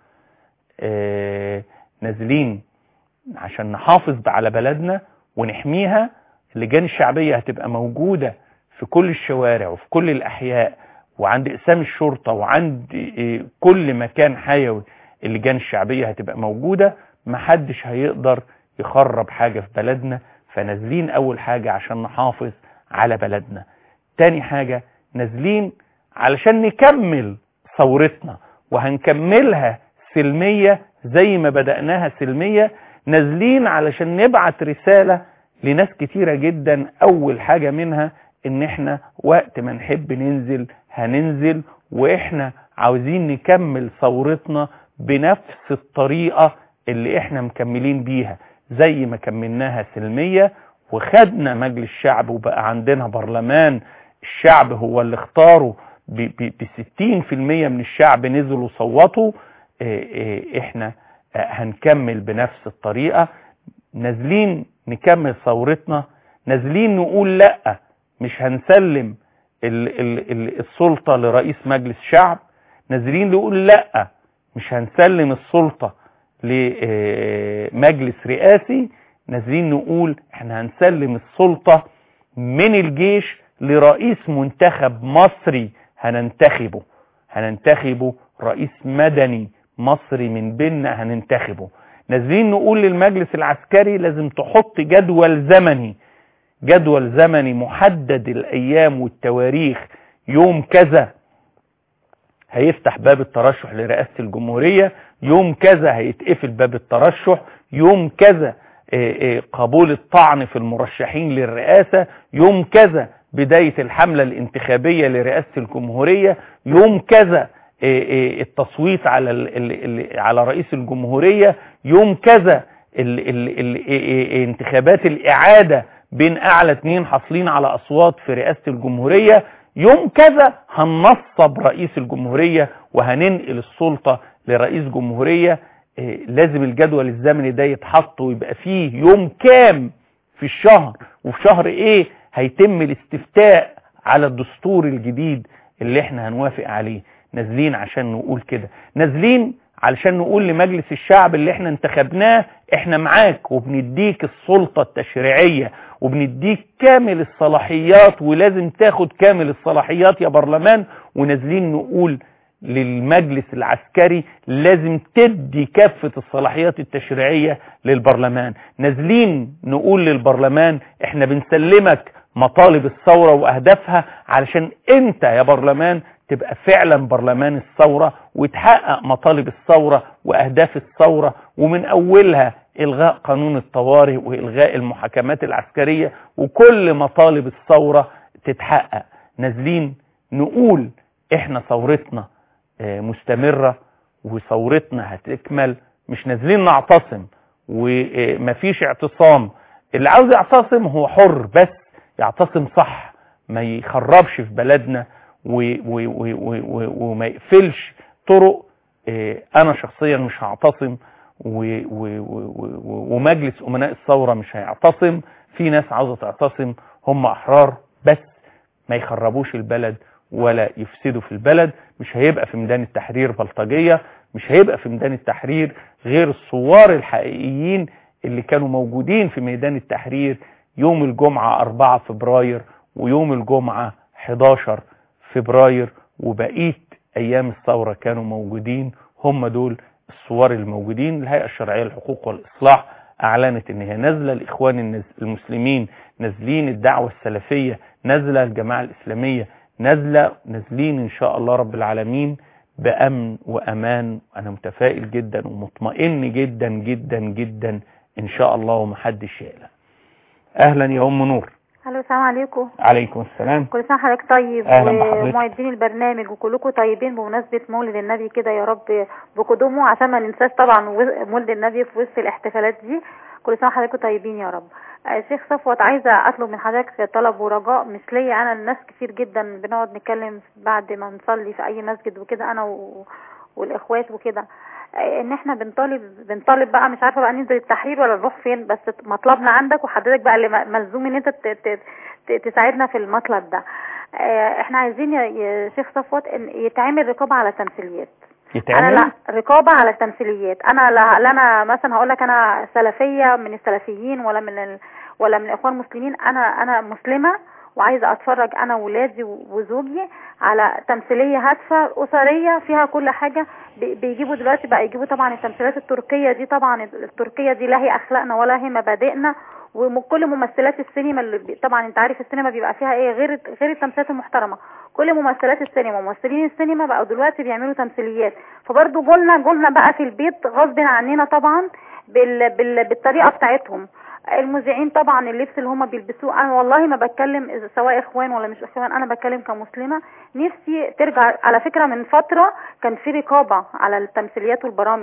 آه نازلين عشان نحافظ على بلدنا ونحميها اللجان الشعبية هتبقى موجودة في كل الشوارع وفي كل الأحياء وعند إقسام الشرطة وعند آه، كل مكان حيوي اللجان الشعبية هتبقى موجودة محدش هيقدر يخرب حاجة في بلدنا فنازلين أول حاجة عشان نحافظ على بلدنا تاني حاجة نازلين علشان نكمل ثورتنا وهنكملها سلمية زي ما بدأناها سلمية نازلين علشان نبعت رسالة لناس كتيرة جدا أول حاجة منها إن إحنا وقت ما نحب ننزل هننزل وإحنا عاوزين نكمل ثورتنا بنفس الطريقة اللي إحنا مكملين بيها زي ما كملناها سلمية وخدنا مجلس الشعب وبقى عندنا برلمان الشعب هو اللي اختاره ب 60% من الشعب نزلوا صوتوا اه اه احنا هنكمل بنفس الطريقة نازلين نكمل ثورتنا نازلين نقول لا مش هنسلم ال ال ال السلطة لرئيس مجلس شعب نازلين نقول لا مش هنسلم السلطة لمجلس رئاسي نازلين نقول احنا هنسلم السلطة من الجيش لرئيس منتخب مصري هننتخبه هننتخبه رئيس مدني مصري من بيننا هننتخبه نازلين نقول للمجلس العسكري لازم تحط جدول زمني جدول زمني محدد الايام والتواريخ يوم كذا هيفتح باب الترشح لرئاسة الجمهورية يوم كذا هيتقفل باب الترشح يوم كذا قبول الطعن في المرشحين للرئاسة يوم كذا بداية الحملة الانتخابية لرئاسة الجمهورية يوم كذا التصويت على على رئيس الجمهورية يوم كذا انتخابات الإعادة بين أعلى اتنين حاصلين على أصوات في رئاسة الجمهورية يوم كذا هننصب رئيس الجمهورية وهننقل السلطة لرئيس جمهورية لازم الجدول الزمني ده يتحط ويبقى فيه يوم كام في الشهر وفي شهر ايه هيتم الاستفتاء على الدستور الجديد اللي احنا هنوافق عليه نازلين عشان نقول كده نازلين علشان نقول لمجلس الشعب اللي احنا انتخبناه احنا معاك وبنديك السلطة التشريعية وبنديك كامل الصلاحيات ولازم تاخد كامل الصلاحيات يا برلمان ونازلين نقول للمجلس العسكري لازم تدي كافة الصلاحيات التشريعية للبرلمان نازلين نقول للبرلمان احنا بنسلمك مطالب الثورة واهدافها علشان انت يا برلمان تبقى فعلا برلمان الثورة وتحقق مطالب الثورة واهداف الثورة ومن اولها الغاء قانون الطوارئ والغاء المحاكمات العسكرية وكل مطالب الثورة تتحقق نازلين نقول احنا ثورتنا مستمرة وثورتنا هتكمل مش نازلين نعتصم ومفيش اعتصام اللي عاوز يعتصم هو حر بس يعتصم صح ما يخربش في بلدنا وما يقفلش طرق انا شخصيا مش هعتصم ومجلس امناء الثورة مش هيعتصم في ناس عاوزة تعتصم هم احرار بس ما يخربوش البلد ولا يفسدوا في البلد مش هيبقى في ميدان التحرير بلطجية مش هيبقى في ميدان التحرير غير الثوار الحقيقيين اللي كانوا موجودين في ميدان التحرير يوم الجمعة 4 فبراير ويوم الجمعة 11 فبراير وبقية أيام الثورة كانوا موجودين هم دول الثوار الموجودين الهيئة الشرعية للحقوق والإصلاح أعلنت إن هي نازلة الإخوان المسلمين نازلين الدعوة السلفية نازلة الجماعة الإسلامية نازلة نازلين إن شاء الله رب العالمين بأمن وأمان أنا متفائل جدا ومطمئن جدا جدا جدا إن شاء الله ومحدش يقلق أهلا يا أم نور الو السلام عليكم عليكم السلام كل سنه حضرتك طيب أهلا بحضرتك. ومعدين البرنامج وكلكم طيبين بمناسبه مولد النبي كده يا رب بقدومه عشان ما ننساش طبعا و- مولد النبي في وسط الاحتفالات دي كل سنه حضراتكم طيبين يا رب آه، شيخ صفوت عايزه اطلب من حضرتك طلب ورجاء مش ليا انا الناس كتير جدا بنقعد نتكلم بعد ما نصلي في اي مسجد وكده انا و... والاخوات وكده آه، ان احنا بنطالب بنطالب بقى مش عارفه بقى ننزل التحرير ولا نروح فين بس مطلبنا عندك وحضرتك بقى اللي م- ملزوم ان انت ت- ت- ت- تساعدنا في المطلب ده آه، احنا عايزين يا- يا شيخ صفوت ان يتعمل رقابه على التمثيليات انا يتعمل لا رقابه على التمثيليات انا لا, لا انا مثلا هقول لك انا سلفيه من السلفيين ولا من ال... ولا من الاخوان المسلمين انا انا مسلمه وعايزه اتفرج انا وولادي وزوجي على تمثيليه هادفه اسريه فيها كل حاجه بي- بيجيبوا دلوقتي بقى يجيبوا طبعا التمثيلات التركيه دي طبعا التركيه دي لا هي اخلاقنا ولا هي مبادئنا وكل ممثلات السينما اللي بي- طبعا انت عارف السينما بيبقى فيها ايه غير غير التمثيلات المحترمه كل ممثلات السينما وممثلين السينما بقوا دلوقتي بيعملوا تمثيليات فبرضه جولنا جولنا بقى في البيت غصب عننا طبعا بال بال بالطريقه بتاعتهم المذيعين طبعا اللبس اللي هم بيلبسوه انا والله ما بتكلم إذا سواء اخوان ولا مش اخوان انا بتكلم كمسلمه نفسي ترجع على فكره من فتره كان في رقابه على التمثيليات والبرامج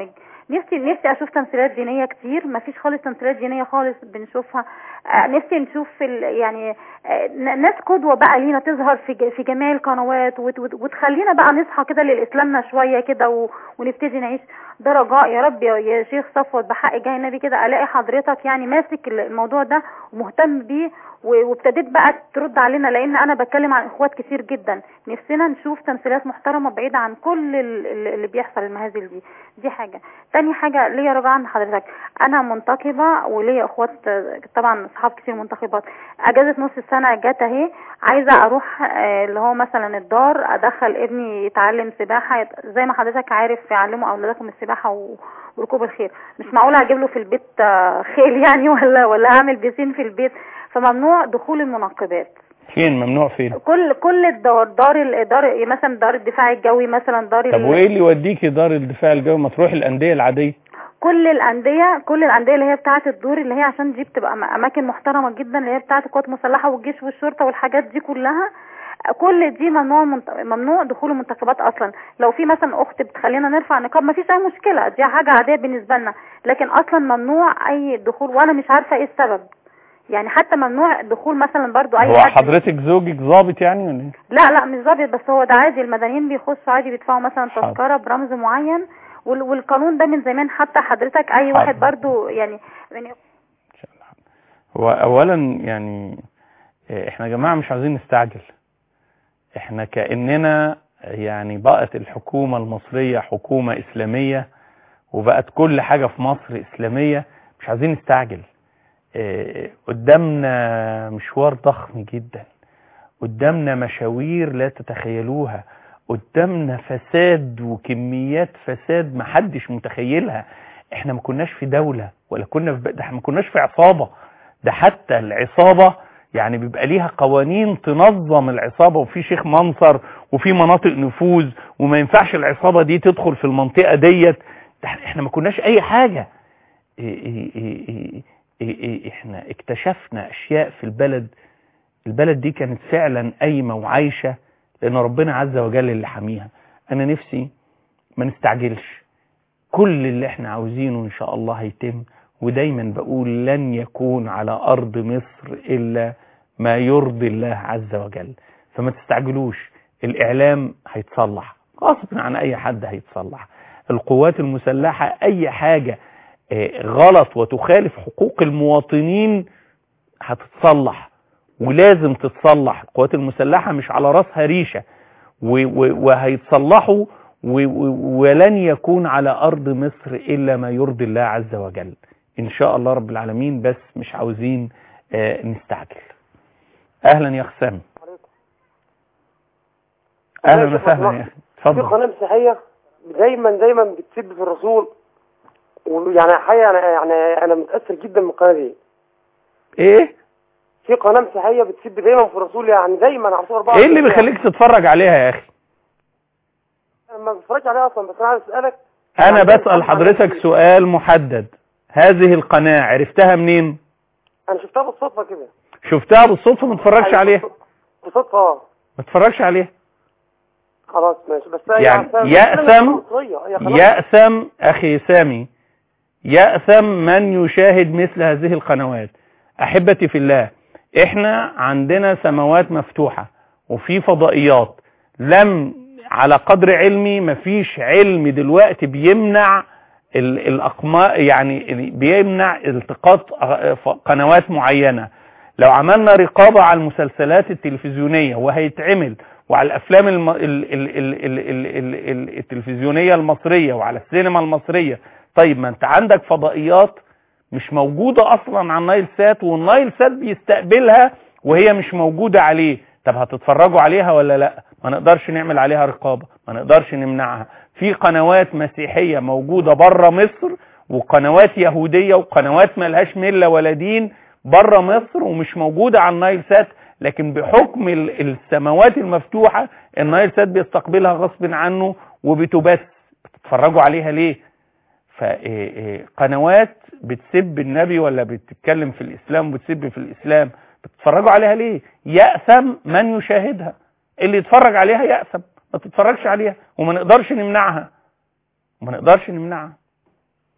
نفسي نفسي اشوف تمثيلات دينيه كتير ما فيش خالص تمثيلات دينيه خالص بنشوفها آه، نفسي نشوف ال يعني آه، ن- ناس قدوه بقى لينا تظهر في ج- في جميع القنوات وت- وت- وتخلينا بقى نصحى كده للاسلامنا شويه كده و- ونبتدي نعيش ده رجاء يا رب يا- يا شيخ صفوت بحق جاي النبي كده الاقي حضرتك يعني ماسك ال- الموضوع ده ومهتم بيه و- وابتديت بقى ترد علينا لان انا بتكلم عن اخوات كتير جدا نفسنا نشوف تمثيلات محترمه بعيده عن كل ال- ال- اللي بيحصل المهازل دي دي حاجه تاني حاجه ليا رجاء عند حضرتك انا منتقبه وليا اخوات آه، طبعا اصحاب كتير منتخبات اجازه نص السنه جت اهي عايزه اروح آه، اللي هو مثلا الدار ادخل ابني يتعلم سباحه يت- زي ما حضرتك عارف يعلموا اولادكم السباحه و- وركوب الخيل مش معقول هجيب له في البيت آه، خيل يعني ولا ولا اعمل بيسين في البيت فممنوع دخول المنقبات فين ممنوع فين كل كل الدار دار ال- دار مثلا دار الدفاع الجوي مثلا دار ال- طب وايه اللي يوديكي دار الدفاع الجوي ما تروحي الانديه العاديه كل الانديه كل الانديه اللي هي بتاعه الدور اللي هي عشان دي بتبقى م- اماكن محترمه جدا اللي هي بتاعه القوات المسلحه والجيش والشرطه والحاجات دي كلها كل دي ممنوع منت... ممنوع دخول المنتخبات اصلا لو في مثلا اخت بتخلينا نرفع نقاب ما فيش اي مشكله دي حاجه عاديه بالنسبه لنا لكن اصلا ممنوع اي دخول وانا مش عارفه ايه السبب يعني حتى ممنوع دخول مثلا برضو اي هو حد حضرتك زوجك ظابط يعني ولا ايه لا لا مش ظابط بس هو ده عادي المدنيين بيخشوا عادي بيدفعوا مثلا حاضر. تذكره برمز معين وال- والقانون ده من زمان حتى حضرتك اي واحد حاضر. برضو يعني يعني إن شاء الله. هو اولا يعني إيه، احنا يا جماعه مش عايزين نستعجل احنا كاننا يعني بقت الحكومه المصريه حكومه اسلاميه وبقت كل حاجه في مصر اسلاميه مش عايزين نستعجل إيه، قدامنا مشوار ضخم جدا قدامنا مشاوير لا تتخيلوها قدامنا فساد وكميات فساد محدش متخيلها احنا ما كناش في دولة ولا كنا في ده احنا ما كناش في عصابة ده حتى العصابة يعني بيبقى ليها قوانين تنظم العصابة وفي شيخ منصر وفي مناطق نفوذ وما ينفعش العصابة دي تدخل في المنطقة ديت ده احنا احنا ما كناش اي حاجة إيه إيه إيه إيه إيه إيه احنا اكتشفنا اشياء في البلد البلد دي كانت فعلا قايمة وعايشة لان ربنا عز وجل اللي حاميها انا نفسي ما نستعجلش كل اللي احنا عاوزينه ان شاء الله هيتم ودايما بقول لن يكون على ارض مصر الا ما يرضي الله عز وجل فما تستعجلوش الاعلام هيتصلح غصب عن اي حد هيتصلح القوات المسلحة اي حاجة آه، غلط وتخالف حقوق المواطنين هتتصلح ولازم تتصلح القوات المسلحة مش على راسها ريشة و- و- وهيتصلحوا و- و- ولن يكون على أرض مصر إلا ما يرضي الله عز وجل إن شاء الله رب العالمين بس مش عاوزين آه، نستعجل أهلا يا خسام أهلا عليكم وسهلا ورحمة يا أخي في اتفضل قناة مسيحية دايما دايما بتسب في الرسول ويعني حقيقة أنا يعني أنا متأثر جدا من القناة دي إيه في قناة مسيحية بتسب دايما في الرسول يعني دايما على طول 24 إيه اللي ساعة. بيخليك تتفرج عليها يا أخي أنا ما بتفرجش عليها أصلا بس أنا عايز أسألك أنا يعني بسأل حضرتك سؤال محدد هذه القناة عرفتها منين أنا شفتها بالصدفة كده شفتها بالصدفة ما تتفرجش أيوة، عليها بالصدفة اه ما تتفرجش عليها خلاص ماشي بس هي يعني عارفة- يأثم- مصرية، هي قناة- يأثم أخي سامي يأثم من يشاهد مثل هذه القنوات أحبتي في الله إحنا عندنا سماوات مفتوحة وفي فضائيات لم على قدر علمي مفيش علم دلوقتي بيمنع ال- الأقماء يعني ال- بيمنع التقاط أ- ف- قنوات معينة لو عملنا رقابة على المسلسلات التلفزيونية وهيتعمل وعلى الافلام الم... ال... ال... ال... ال... ال... ال... ال... التلفزيونيه المصريه وعلى السينما المصريه طيب ما انت عندك فضائيات مش موجوده اصلا على النايل سات والنايل سات بيستقبلها وهي مش موجوده عليه طب هتتفرجوا عليها ولا لا ما نقدرش نعمل عليها رقابه ما نقدرش نمنعها في قنوات مسيحيه موجوده بره مصر وقنوات يهوديه وقنوات ملهاش مله ولا دين بره مصر ومش موجوده على النايل سات لكن بحكم ال- السماوات المفتوحة النايل سات بيستقبلها غصب عنه وبتبث بتتفرجوا عليها ليه فقنوات بتسب النبي ولا بتتكلم في الإسلام وبتسب في الإسلام بتتفرجوا عليها ليه يأثم من يشاهدها اللي يتفرج عليها يأثم ما تتفرجش عليها وما نقدرش نمنعها وما نقدرش نمنعها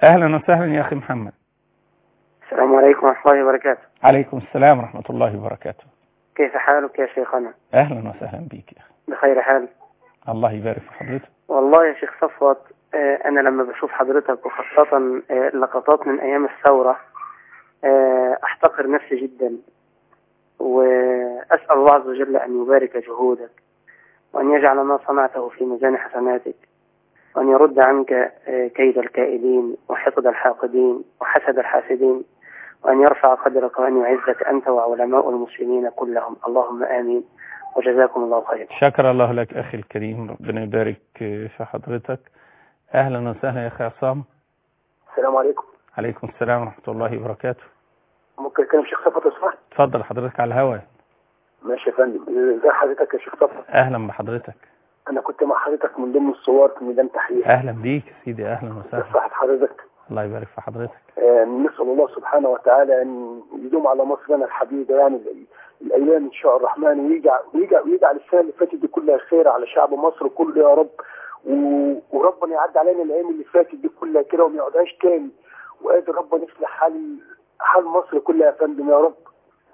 اهلا وسهلا يا اخي محمد السلام عليكم ورحمة الله وبركاته عليكم السلام ورحمة الله وبركاته كيف حالك يا شيخنا اهلا وسهلا بك يا اخي بخير حال الله يبارك في حضرتك والله يا شيخ صفوت آه، أنا لما بشوف حضرتك وخاصة آه، لقطات من أيام الثورة آه، أحتقر نفسي جدا وأسأل الله عز وجل أن يبارك جهودك وأن يجعل ما صنعته في ميزان حسناتك وأن يرد عنك آه، كيد الكائدين وحقد الحاقدين وحسد الحاسدين وأن يرفع قدرك وأن يعزك أنت وعلماء المسلمين كلهم اللهم آمين وجزاكم الله خيرا شكر الله لك اخي الكريم ربنا يبارك في حضرتك اهلا وسهلا يا اخي عصام السلام عليكم عليكم السلام ورحمة الله وبركاته ممكن اتكلم شيخ صفوت اسمح اتفضل حضرتك على الهواء ماشي يا فندم ازي حضرتك يا شيخ صفوت اهلا بحضرتك انا كنت مع حضرتك من ضمن الصور في ميدان تحرير اهلا بيك يا سيدي اهلا وسهلا صحة حضرتك الله يبارك في حضرتك آه، نسأل الله سبحانه وتعالى أن يدوم على مصرنا الحبيبة يعني ال- الأيام إن شاء الرحمن ويجعل ويجعل, ويجعل السنة اللي فاتت دي كلها خير على شعب مصر كله يا رب و- وربنا يعدي علينا الأيام اللي فاتت دي كلها كده وما يقعدهاش تاني وقادر ربنا يصلح حال حال مصر كلها يا فندم يا رب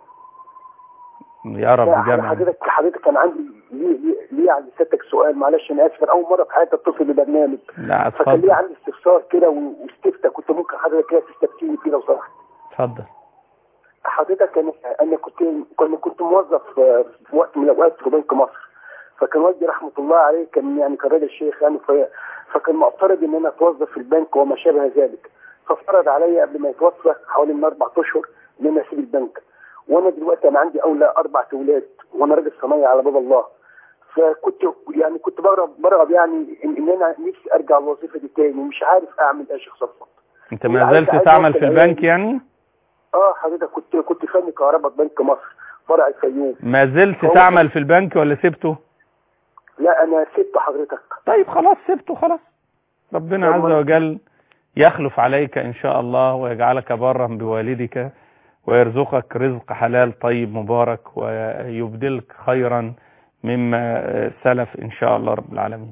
يا رب لا، جمع حضرتك حضرتك كان عندي ليه ليه ليه عندي سيادتك سؤال معلش انا اسف أنا اول مره في حياتي اتصل ببرنامج لا فكان ليه اتفضل عندي استفسار كده و- واستفتاء كنت ممكن حضرتك كده تستفتيني فيه لو سمحت اتفضل حضرتك انا انا كنت كنت كنت موظف آه، في وقت من الاوقات في بنك مصر فكان والدي رحمه الله عليه كان يعني كان راجل شيخ يعني ف- فكان معترض ان انا اتوظف في البنك وما شابه ذلك ففرض عليا قبل ما يتوفى حوالي من اربع اشهر ان انا اسيب البنك وانا دلوقتي انا عندي اولى اربع اولاد وانا راجل صنايعي على باب الله فكنت يعني كنت برغب برغب يعني ان, إن انا نفسي ارجع الوظيفه دي تاني ومش عارف اعمل ايه يا شيخ صفوت انت ما عايز- زلت عايز تعمل أوصل في الأيام البنك دي. يعني اه حضرتك كنت كنت فني كهرباء في بنك مصر فرع الفيوم ما زلت هو- تعمل في البنك ولا سبته لا انا سبت حضرتك طيب خلاص سبته خلاص ربنا عز طب ما- وجل يخلف عليك إن شاء الله ويجعلك برا بوالدك ويرزقك رزق حلال طيب مبارك ويبدلك خيرا مما سلف إن شاء الله رب العالمين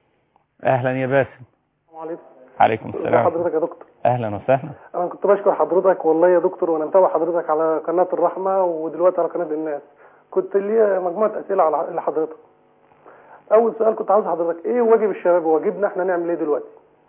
أهلا يا باسم السلام عليكم عليكم ازي السلام حضرتك يا دكتور أهلا وسهلا انا كنت بشكر حضرتك والله يا دكتور وانا متابع حضرتك على قناه الرحمه ودلوقتي على قناه الناس كنت ليا مجموعه اسئله على لحضرتك اول سؤال كنت عاوز حضرتك ايه واجب الشباب واجبنا احنا نعمل ايه دلوقتي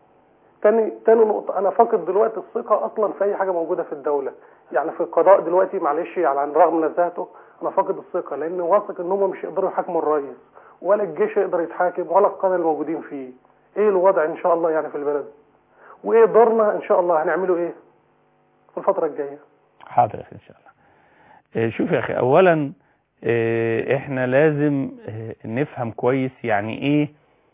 تاني تاني نقطه انا فاقد دلوقتي الثقه اصلا في اي حاجه موجوده في الدوله يعني في القضاء دلوقتي معلش يعني رغم نزاهته انا فاقد الثقه لان واثق ان هم مش يقدروا يحاكموا الرئيس ولا الجيش يقدر يتحاكم ولا القاده الموجودين فيه ايه الوضع ان شاء الله يعني في البلد وايه دورنا ان شاء الله هنعمله ايه في الفتره الجايه حاضر يا أخي إن شاء الله آه، شوف يا أخي أولا آه، إحنا لازم آه، نفهم كويس يعني إيه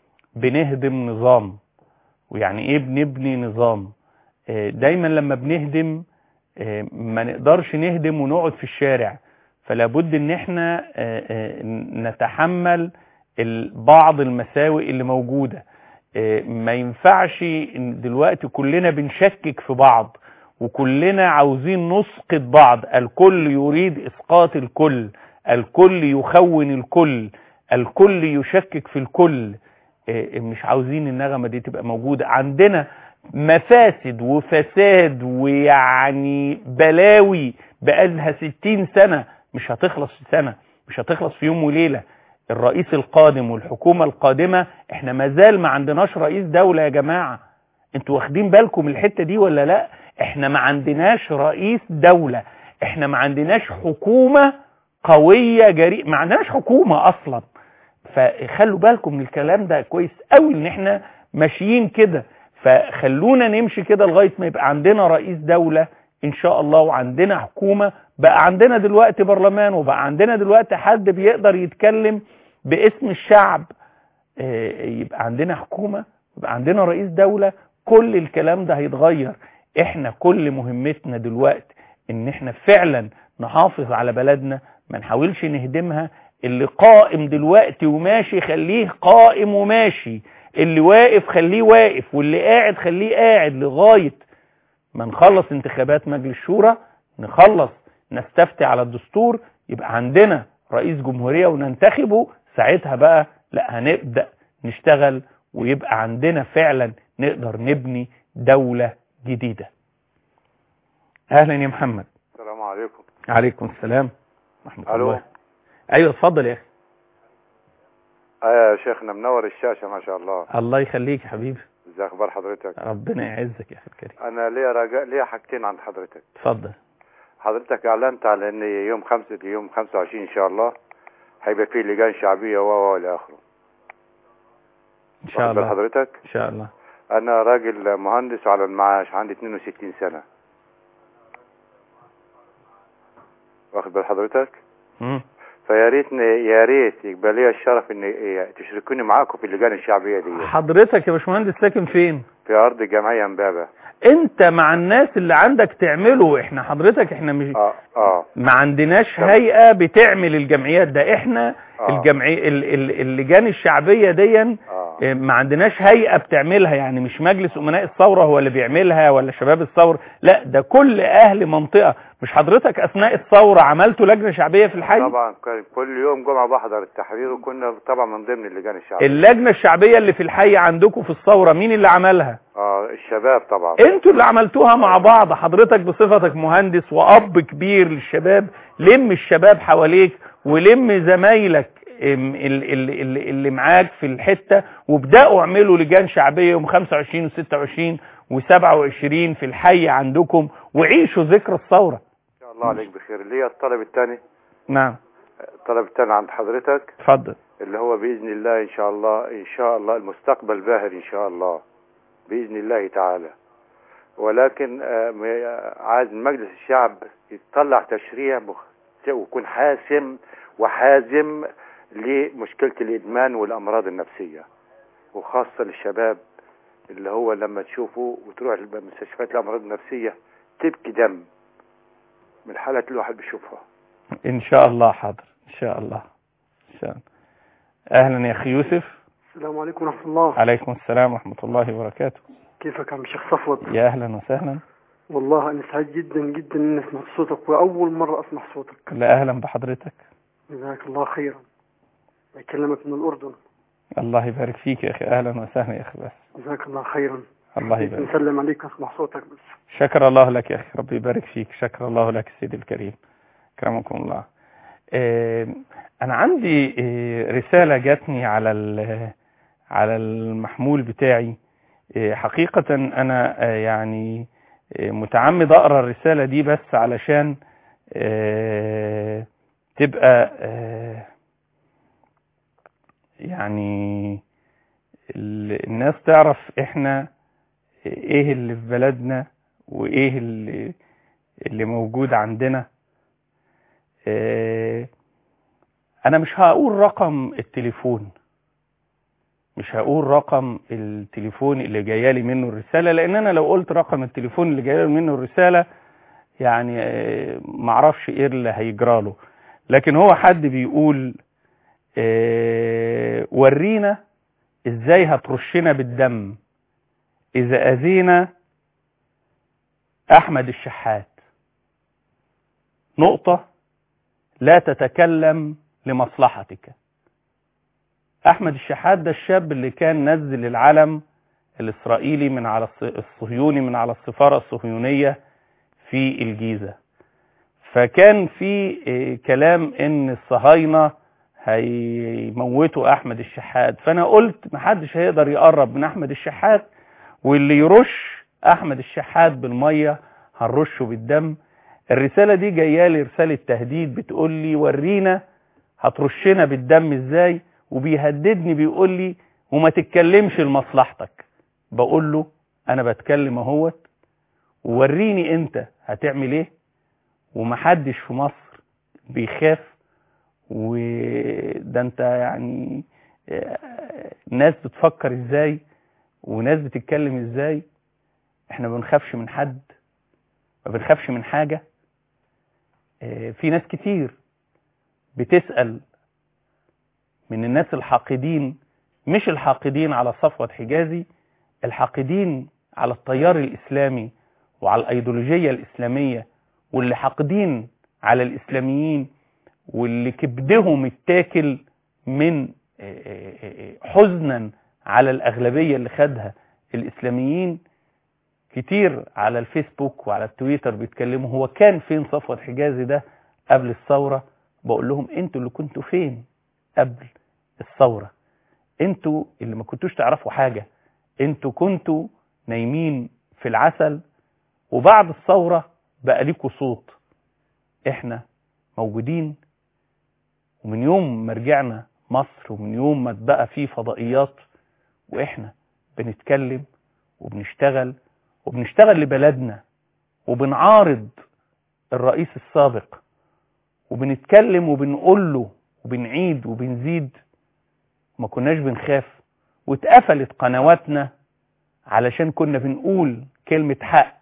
بنهدم نظام ويعني إيه بنبني نظام آه، دايما لما بنهدم آه، ما نقدرش نهدم ونقعد في الشارع فلا بد ان احنا آه، آه، نتحمل ال- بعض المساوئ اللي موجودة آه، ما ينفعش إن دلوقتي كلنا بنشكك في بعض وكلنا عاوزين نسقط بعض الكل يريد اسقاط الكل الكل يخون الكل الكل يشكك في الكل آه، مش عاوزين النغمة دي تبقى موجودة عندنا مفاسد وفساد ويعني بلاوي بقالها ستين سنة مش هتخلص في سنة مش هتخلص في يوم وليلة الرئيس القادم والحكومة القادمة احنا مازال ما عندناش رئيس دولة يا جماعة انتوا واخدين بالكم من الحتة دي ولا لا احنا ما عندناش رئيس دولة احنا ما عندناش حكومة قوية جريء ما عندناش حكومة اصلا فخلوا بالكم من الكلام ده كويس قوي ان احنا ماشيين كده فخلونا نمشي كده لغاية ما يبقى عندنا رئيس دولة ان شاء الله وعندنا حكومة بقى عندنا دلوقتي برلمان وبقى عندنا دلوقتي حد بيقدر يتكلم باسم الشعب آه، يبقى عندنا حكومة يبقى عندنا رئيس دولة كل الكلام ده هيتغير احنا كل مهمتنا دلوقتي ان احنا فعلا نحافظ على بلدنا ما نحاولش نهدمها اللي قائم دلوقتي وماشي خليه قائم وماشي اللي واقف خليه واقف واللي قاعد خليه قاعد لغاية ما نخلص انتخابات مجلس الشورى نخلص نستفتي على الدستور يبقى عندنا رئيس جمهورية وننتخبه ساعتها بقى لا هنبدأ نشتغل ويبقى عندنا فعلا نقدر نبني دولة جديدة اهلا يا محمد السلام عليكم عليكم السلام ورحمة ألو. الله ايوه اتفضل يا اخي ايوه يا شيخنا منور الشاشة ما شاء الله الله يخليك يا حبيبي ازي اخبار حضرتك ربنا يعزك يا اخي الكريم انا ليا رجاء ليا حاجتين عند حضرتك اتفضل حضرتك اعلنت على ان يوم خمسة يوم 25 ان شاء الله هيبقى فيه لجان شعبية و و الى اخره ان شاء واخد بال الله حضرتك ان شاء الله انا راجل مهندس وعلى المعاش عندي 62 سنة واخد بال حضرتك مم. فيا ريت يا ريت يبقى ليا الشرف ان تشركوني معاكم في اللجان الشعبية دي حضرتك يا باشمهندس ساكن فين في ارض الجمعية امبابة انت مع الناس اللي عندك تعمله احنا حضرتك احنا مش اه اه ما عندناش تمام. هيئة بتعمل الجمعيات ده احنا آه. الجمعية ال- ال- اللجان الشعبية دي اه اه، ما عندناش هيئة بتعملها يعني مش مجلس امناء الثورة هو اللي بيعملها ولا شباب الثورة لا ده كل اهل منطقة مش حضرتك اثناء الثورة عملتوا لجنة شعبية في الحي طبعا كان كل يوم جمعة بحضر التحرير وكنا طبعا من ضمن اللجان الشعبية اللجنة الشعبية اللي في الحي عندكم في الثورة مين اللي عملها اه الشباب طبعا انتوا اللي عملتوها مع بعض حضرتك بصفتك مهندس واب كبير للشباب لم الشباب حواليك ولم زمايلك ام- ال- ال- ال- اللي معاك في الحتة وابدأوا اعملوا لجان شعبية يوم 25 و26 و27 في الحي عندكم وعيشوا ذكرى الثورة ان شاء الله عليك بخير اللي هي الطلب الثاني نعم الطلب الثاني عند حضرتك اتفضل اللي هو بإذن الله إن شاء الله إن شاء الله المستقبل باهر إن شاء الله بإذن الله تعالى ولكن آه، م- عايز مجلس الشعب يطلع تشريع مخ- ويكون حاسم وحازم لمشكلة الإدمان والأمراض النفسية وخاصة للشباب اللي هو لما تشوفه وتروح لمستشفيات الأمراض النفسية تبكي دم من الحالات اللي الواحد بيشوفها ان شاء الله حاضر ان شاء الله ان شاء الله اهلا يا اخي يوسف السلام عليكم ورحمة الله عليكم السلام ورحمة الله وبركاته كيفك عم شيخ صفوت يا اهلا وسهلا والله أنا سعيد جدا جدا إني سمعت صوتك وأول مرة أسمع صوتك لا اهلا بحضرتك جزاك الله خيرا بكلمك من الأردن الله يبارك فيك يا اخي اهلا وسهلا يا اخي بس جزاك الله خيرا الله يبارك نسلم عليك أسمع صوتك بس شكر الله لك يا اخي ربي يبارك فيك شكر الله لك السيد الكريم كرمكم الله آه، انا عندي آه، رسالة جاتني على ال- على المحمول بتاعي آه، حقيقة انا آه، يعني آه، متعمد اقرا الرسالة دي بس علشان آه، تبقى آه، يعني ال- الناس تعرف احنا ايه اللي في بلدنا وايه اللي اللي موجود عندنا آه، انا مش هقول رقم التليفون مش هقول رقم التليفون اللي جايالي منه الرسالة لان انا لو قلت رقم التليفون اللي جايالي منه الرسالة يعني آه، معرفش ايه اللي هيجراله لكن هو حد بيقول آه، ورينا ازاي هترشنا بالدم اذا اذينا احمد الشحات نقطة لا تتكلم لمصلحتك احمد الشحات ده الشاب اللي كان نزل العلم الاسرائيلي من على الص- الصهيوني من على السفارة الصهيونية في الجيزة فكان في آه، كلام ان الصهاينة هيموتوا احمد الشحات فانا قلت محدش هيقدر يقرب من احمد الشحات واللي يرش احمد الشحات بالميه هنرشه بالدم الرساله دي جايه لي رساله تهديد بتقول لي ورينا هترشنا بالدم ازاي وبيهددني بيقول لي وما تتكلمش لمصلحتك بقول له انا بتكلم اهوت وريني انت هتعمل ايه ومحدش في مصر بيخاف وده انت يعني آه، ناس بتفكر ازاي وناس بتتكلم ازاي احنا ما بنخافش من حد ما بنخافش من حاجة آه، في ناس كتير بتسأل من الناس الحاقدين مش الحاقدين على صفوة حجازي الحاقدين على التيار الإسلامي وعلى الأيديولوجية الإسلامية واللي حاقدين على الإسلاميين واللي كبدهم اتاكل من آه، آه، آه، حزنا على الأغلبية اللي خدها الإسلاميين كتير على الفيسبوك وعلى التويتر بيتكلموا هو كان فين صفوت حجازي ده قبل الثورة بقول لهم انتوا اللي كنتوا فين قبل الثورة انتوا اللي ما كنتوش تعرفوا حاجة انتوا كنتوا نايمين في العسل وبعد الثورة بقى ليكوا صوت احنا موجودين ومن يوم ما رجعنا مصر ومن يوم ما اتبقى فيه فضائيات واحنا بنتكلم وبنشتغل وبنشتغل لبلدنا وبنعارض الرئيس السابق وبنتكلم وبنقول له وبنعيد وبنزيد ما كناش بنخاف واتقفلت قنواتنا علشان كنا بنقول كلمة حق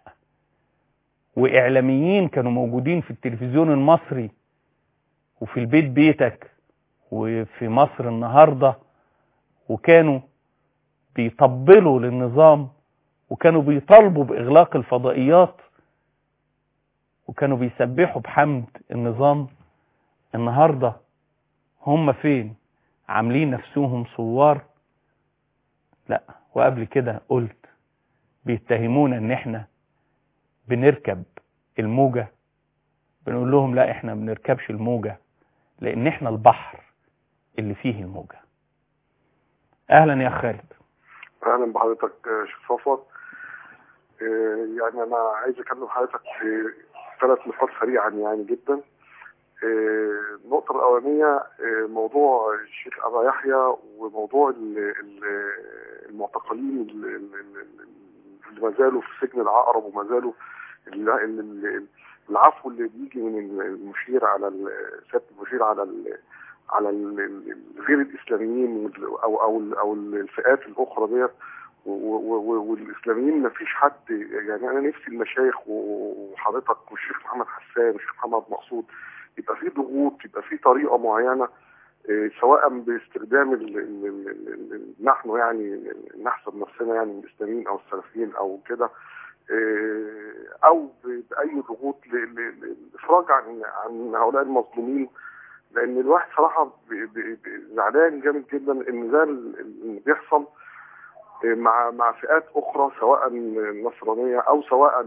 وإعلاميين كانوا موجودين في التلفزيون المصري وفي البيت بيتك وفي مصر النهاردة وكانوا بيطبلوا للنظام وكانوا بيطالبوا بإغلاق الفضائيات وكانوا بيسبحوا بحمد النظام النهاردة هم فين عاملين نفسهم صوار لا وقبل كده قلت بيتهمونا ان احنا بنركب الموجة بنقول لهم لا احنا ما بنركبش الموجة لان احنا البحر اللي فيه الموجة اهلا يا خالد اهلا بحضرتك شيخ صفوت آه، يعني انا عايز اكلم حضرتك في ثلاث نقاط سريعا يعني جدا آه، النقطة الأولانية آه، موضوع الشيخ أبا يحيى وموضوع ال- ال- المعتقلين ال- ال- ال- اللي ما زالوا في سجن العقرب وما زالوا ال- ال- ال- العفو اللي بيجي من المشير على ال- سيادة المشير على ال- على ال- ال- غير الإسلاميين وال- أو أو ال- أو الفئات الأخرى ديت و- و- و- والاسلاميين ما فيش حد يعني انا نفسي المشايخ و- وحضرتك والشيخ محمد حسان والشيخ محمد مقصود يبقى في ضغوط يبقى في طريقه معينه إيه، سواء باستخدام ال- ال- ال- ال- ال- نحن يعني نحسب نفسنا يعني الاسلاميين او السلفيين او كده إيه، او ب- باي ضغوط ل- ل- للافراج عن عن هؤلاء المظلومين لان الواحد صراحه ب- ب- ب- زعلان جامد جدا ان ده ال- اللي بيحصل مع مع فئات اخرى سواء نصرانيه او سواء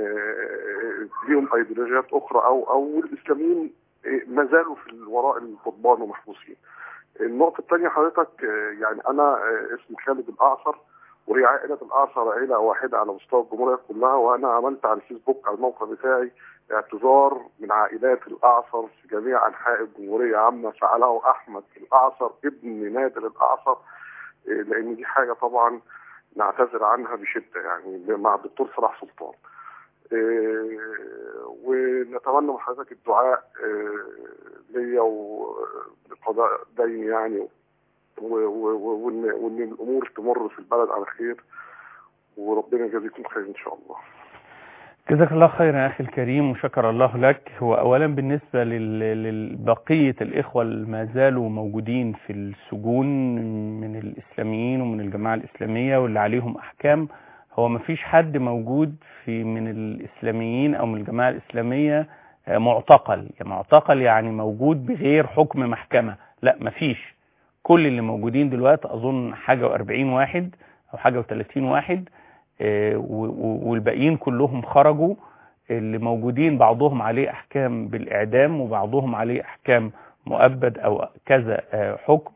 ليهم ايديولوجيات اخرى او او الاسلاميين ما زالوا في وراء القضبان ومحبوسين. النقطه الثانيه حضرتك يعني انا اسمي خالد الاعصر وهي عائله الاعصر عيله واحده على مستوى الجمهوريه كلها وانا عملت على الفيسبوك على الموقع بتاعي اعتذار من عائلات الاعصر في جميع انحاء الجمهوريه عما فعله احمد الاعصر ابن نادر الاعصر لان دي حاجه طبعا نعتذر عنها بشده يعني مع الدكتور صلاح سلطان إيه، ونتمنى من حضرتك الدعاء إيه، ليا ولقضاء ديني يعني و- و- و- وان وان الامور تمر في البلد على خير وربنا يجازيكم خير ان شاء الله جزاك الله خيرا يا أخي الكريم وشكر الله لك هو أولا بالنسبة لل- لبقية الإخوة اللي ما زالوا موجودين في السجون من الإسلاميين ومن الجماعة الإسلامية واللي عليهم أحكام هو ما فيش حد موجود في من الإسلاميين أو من الجماعة الإسلامية آه، معتقل يعني معتقل يعني موجود بغير حكم محكمة لا ما فيش كل اللي موجودين دلوقتي أظن حاجة وأربعين واحد أو حاجة وثلاثين واحد آه، و- و- والباقيين كلهم خرجوا اللي موجودين بعضهم عليه احكام بالاعدام وبعضهم عليه احكام مؤبد او كذا آه، حكم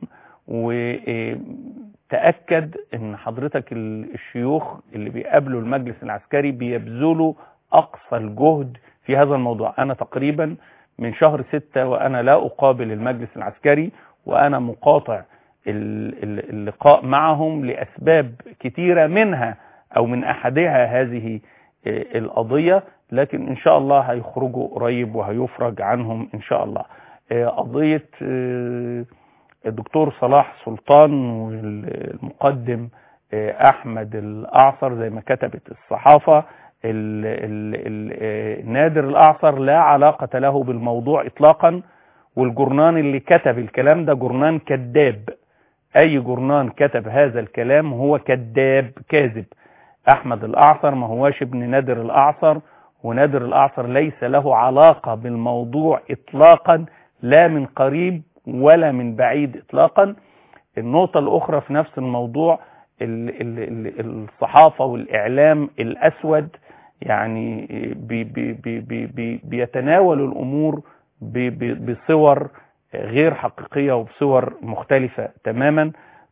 وتاكد ان حضرتك ال- الشيوخ اللي بيقابلوا المجلس العسكري بيبذلوا اقصى الجهد في هذا الموضوع انا تقريبا من شهر ستة وانا لا اقابل المجلس العسكري وانا مقاطع ال- ال- اللقاء معهم لاسباب كتيرة منها او من احدها هذه آه، القضية لكن ان شاء الله هيخرجوا قريب وهيفرج عنهم ان شاء الله آه، قضية آه، الدكتور صلاح سلطان والمقدم آه، احمد الاعصر زي ما كتبت الصحافة ال- ال- ال- آه، نادر الاعصر لا علاقة له بالموضوع اطلاقا والجرنان اللي كتب الكلام ده جرنان كذاب اي جرنان كتب هذا الكلام هو كذاب كاذب احمد الاعصر ما هواش ابن نادر الاعصر ونادر الاعصر ليس له علاقة بالموضوع اطلاقا لا من قريب ولا من بعيد اطلاقا النقطة الاخرى في نفس الموضوع ال- ال- ال- الصحافة والإعلام الأسود يعني بي بي بي بي بي بيتناولوا الأمور ب- ب- بصور غير حقيقية وبصور مختلفة تماما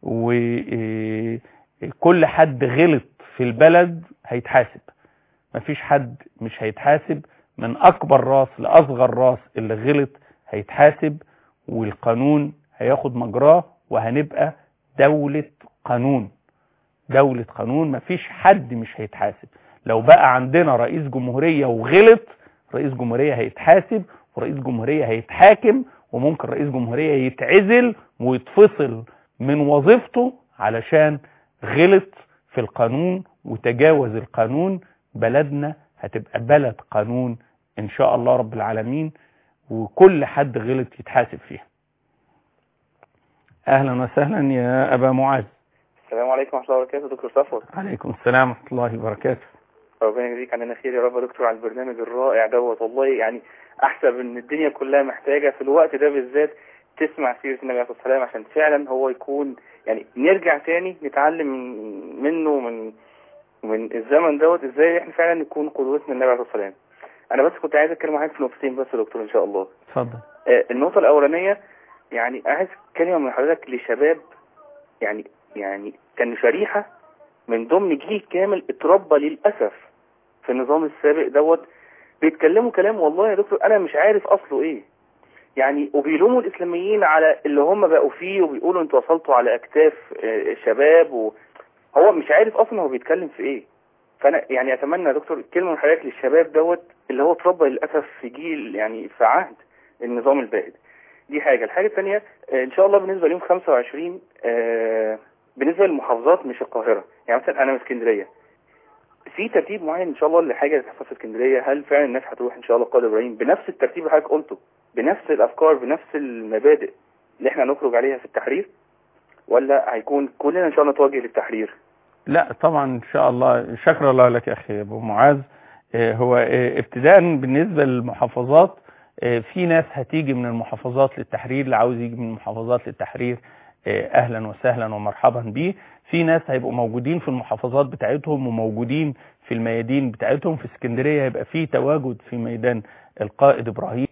وكل حد غلط في البلد هيتحاسب مفيش حد مش هيتحاسب من أكبر راس لأصغر راس اللي غلط هيتحاسب والقانون هياخد مجراه وهنبقى دولة قانون دولة قانون مفيش حد مش هيتحاسب لو بقى عندنا رئيس جمهورية وغلط رئيس جمهورية هيتحاسب ورئيس جمهورية هيتحاكم وممكن رئيس جمهورية يتعزل ويتفصل من وظيفته علشان غلط في القانون وتجاوز القانون بلدنا هتبقى بلد قانون ان شاء الله رب العالمين وكل حد غلط يتحاسب فيها اهلا وسهلا يا ابا معاذ السلام عليكم ورحمة الله وبركاته دكتور صفوت عليكم السلام ورحمه الله وبركاته ربنا يجزيك عننا خير يا رب يا دكتور على البرنامج الرائع دوت والله يعني احسب ان الدنيا كلها محتاجة في الوقت ده بالذات تسمع سيرة النبي عليه الصلاة والسلام عشان فعلا هو يكون يعني نرجع تاني نتعلم من- منه من من الزمن دوت ازاي احنا فعلا نكون قدوتنا النبي عليه الصلاة والسلام انا بس كنت عايز اتكلم معاك في نقطتين بس يا دكتور ان شاء الله اتفضل آه، النقطة الأولانية يعني عايز كلمة من حضرتك لشباب يعني يعني كان شريحة من ضمن جيل كامل اتربى للأسف في النظام السابق دوت بيتكلموا كلام والله يا دكتور أنا مش عارف أصله إيه يعني وبيلوموا الإسلاميين على اللي هم بقوا فيه وبيقولوا أنتوا وصلتوا على أكتاف آه، شباب وهو مش عارف أصلا هو بيتكلم في إيه فأنا يعني أتمنى يا دكتور كلمة من حضرتك للشباب دوت اللي هو اتربى للأسف في جيل يعني في عهد النظام البائد دي حاجة الحاجة الثانية آه، ان شاء الله بالنسبة ليوم 25 آه، بالنسبة للمحافظات مش القاهرة يعني مثلا انا من اسكندرية في ترتيب معين ان شاء الله لحاجة تحصل في اسكندرية هل فعلا الناس هتروح ان شاء الله قادر ابراهيم بنفس الترتيب اللي حضرتك قلته بنفس الافكار بنفس المبادئ اللي احنا هنخرج عليها في التحرير ولا هيكون كلنا ان شاء الله نتوجه للتحرير لا طبعا ان شاء الله شكر الله لك يا اخي ابو معاذ آه، هو آه، ابتداء بالنسبة للمحافظات آه، في ناس هتيجي من المحافظات للتحرير اللي عاوز يجي من المحافظات للتحرير آه، اهلا وسهلا ومرحبا بيه في ناس هيبقوا موجودين في المحافظات بتاعتهم وموجودين في الميادين بتاعتهم في اسكندرية هيبقى في تواجد في ميدان القائد ابراهيم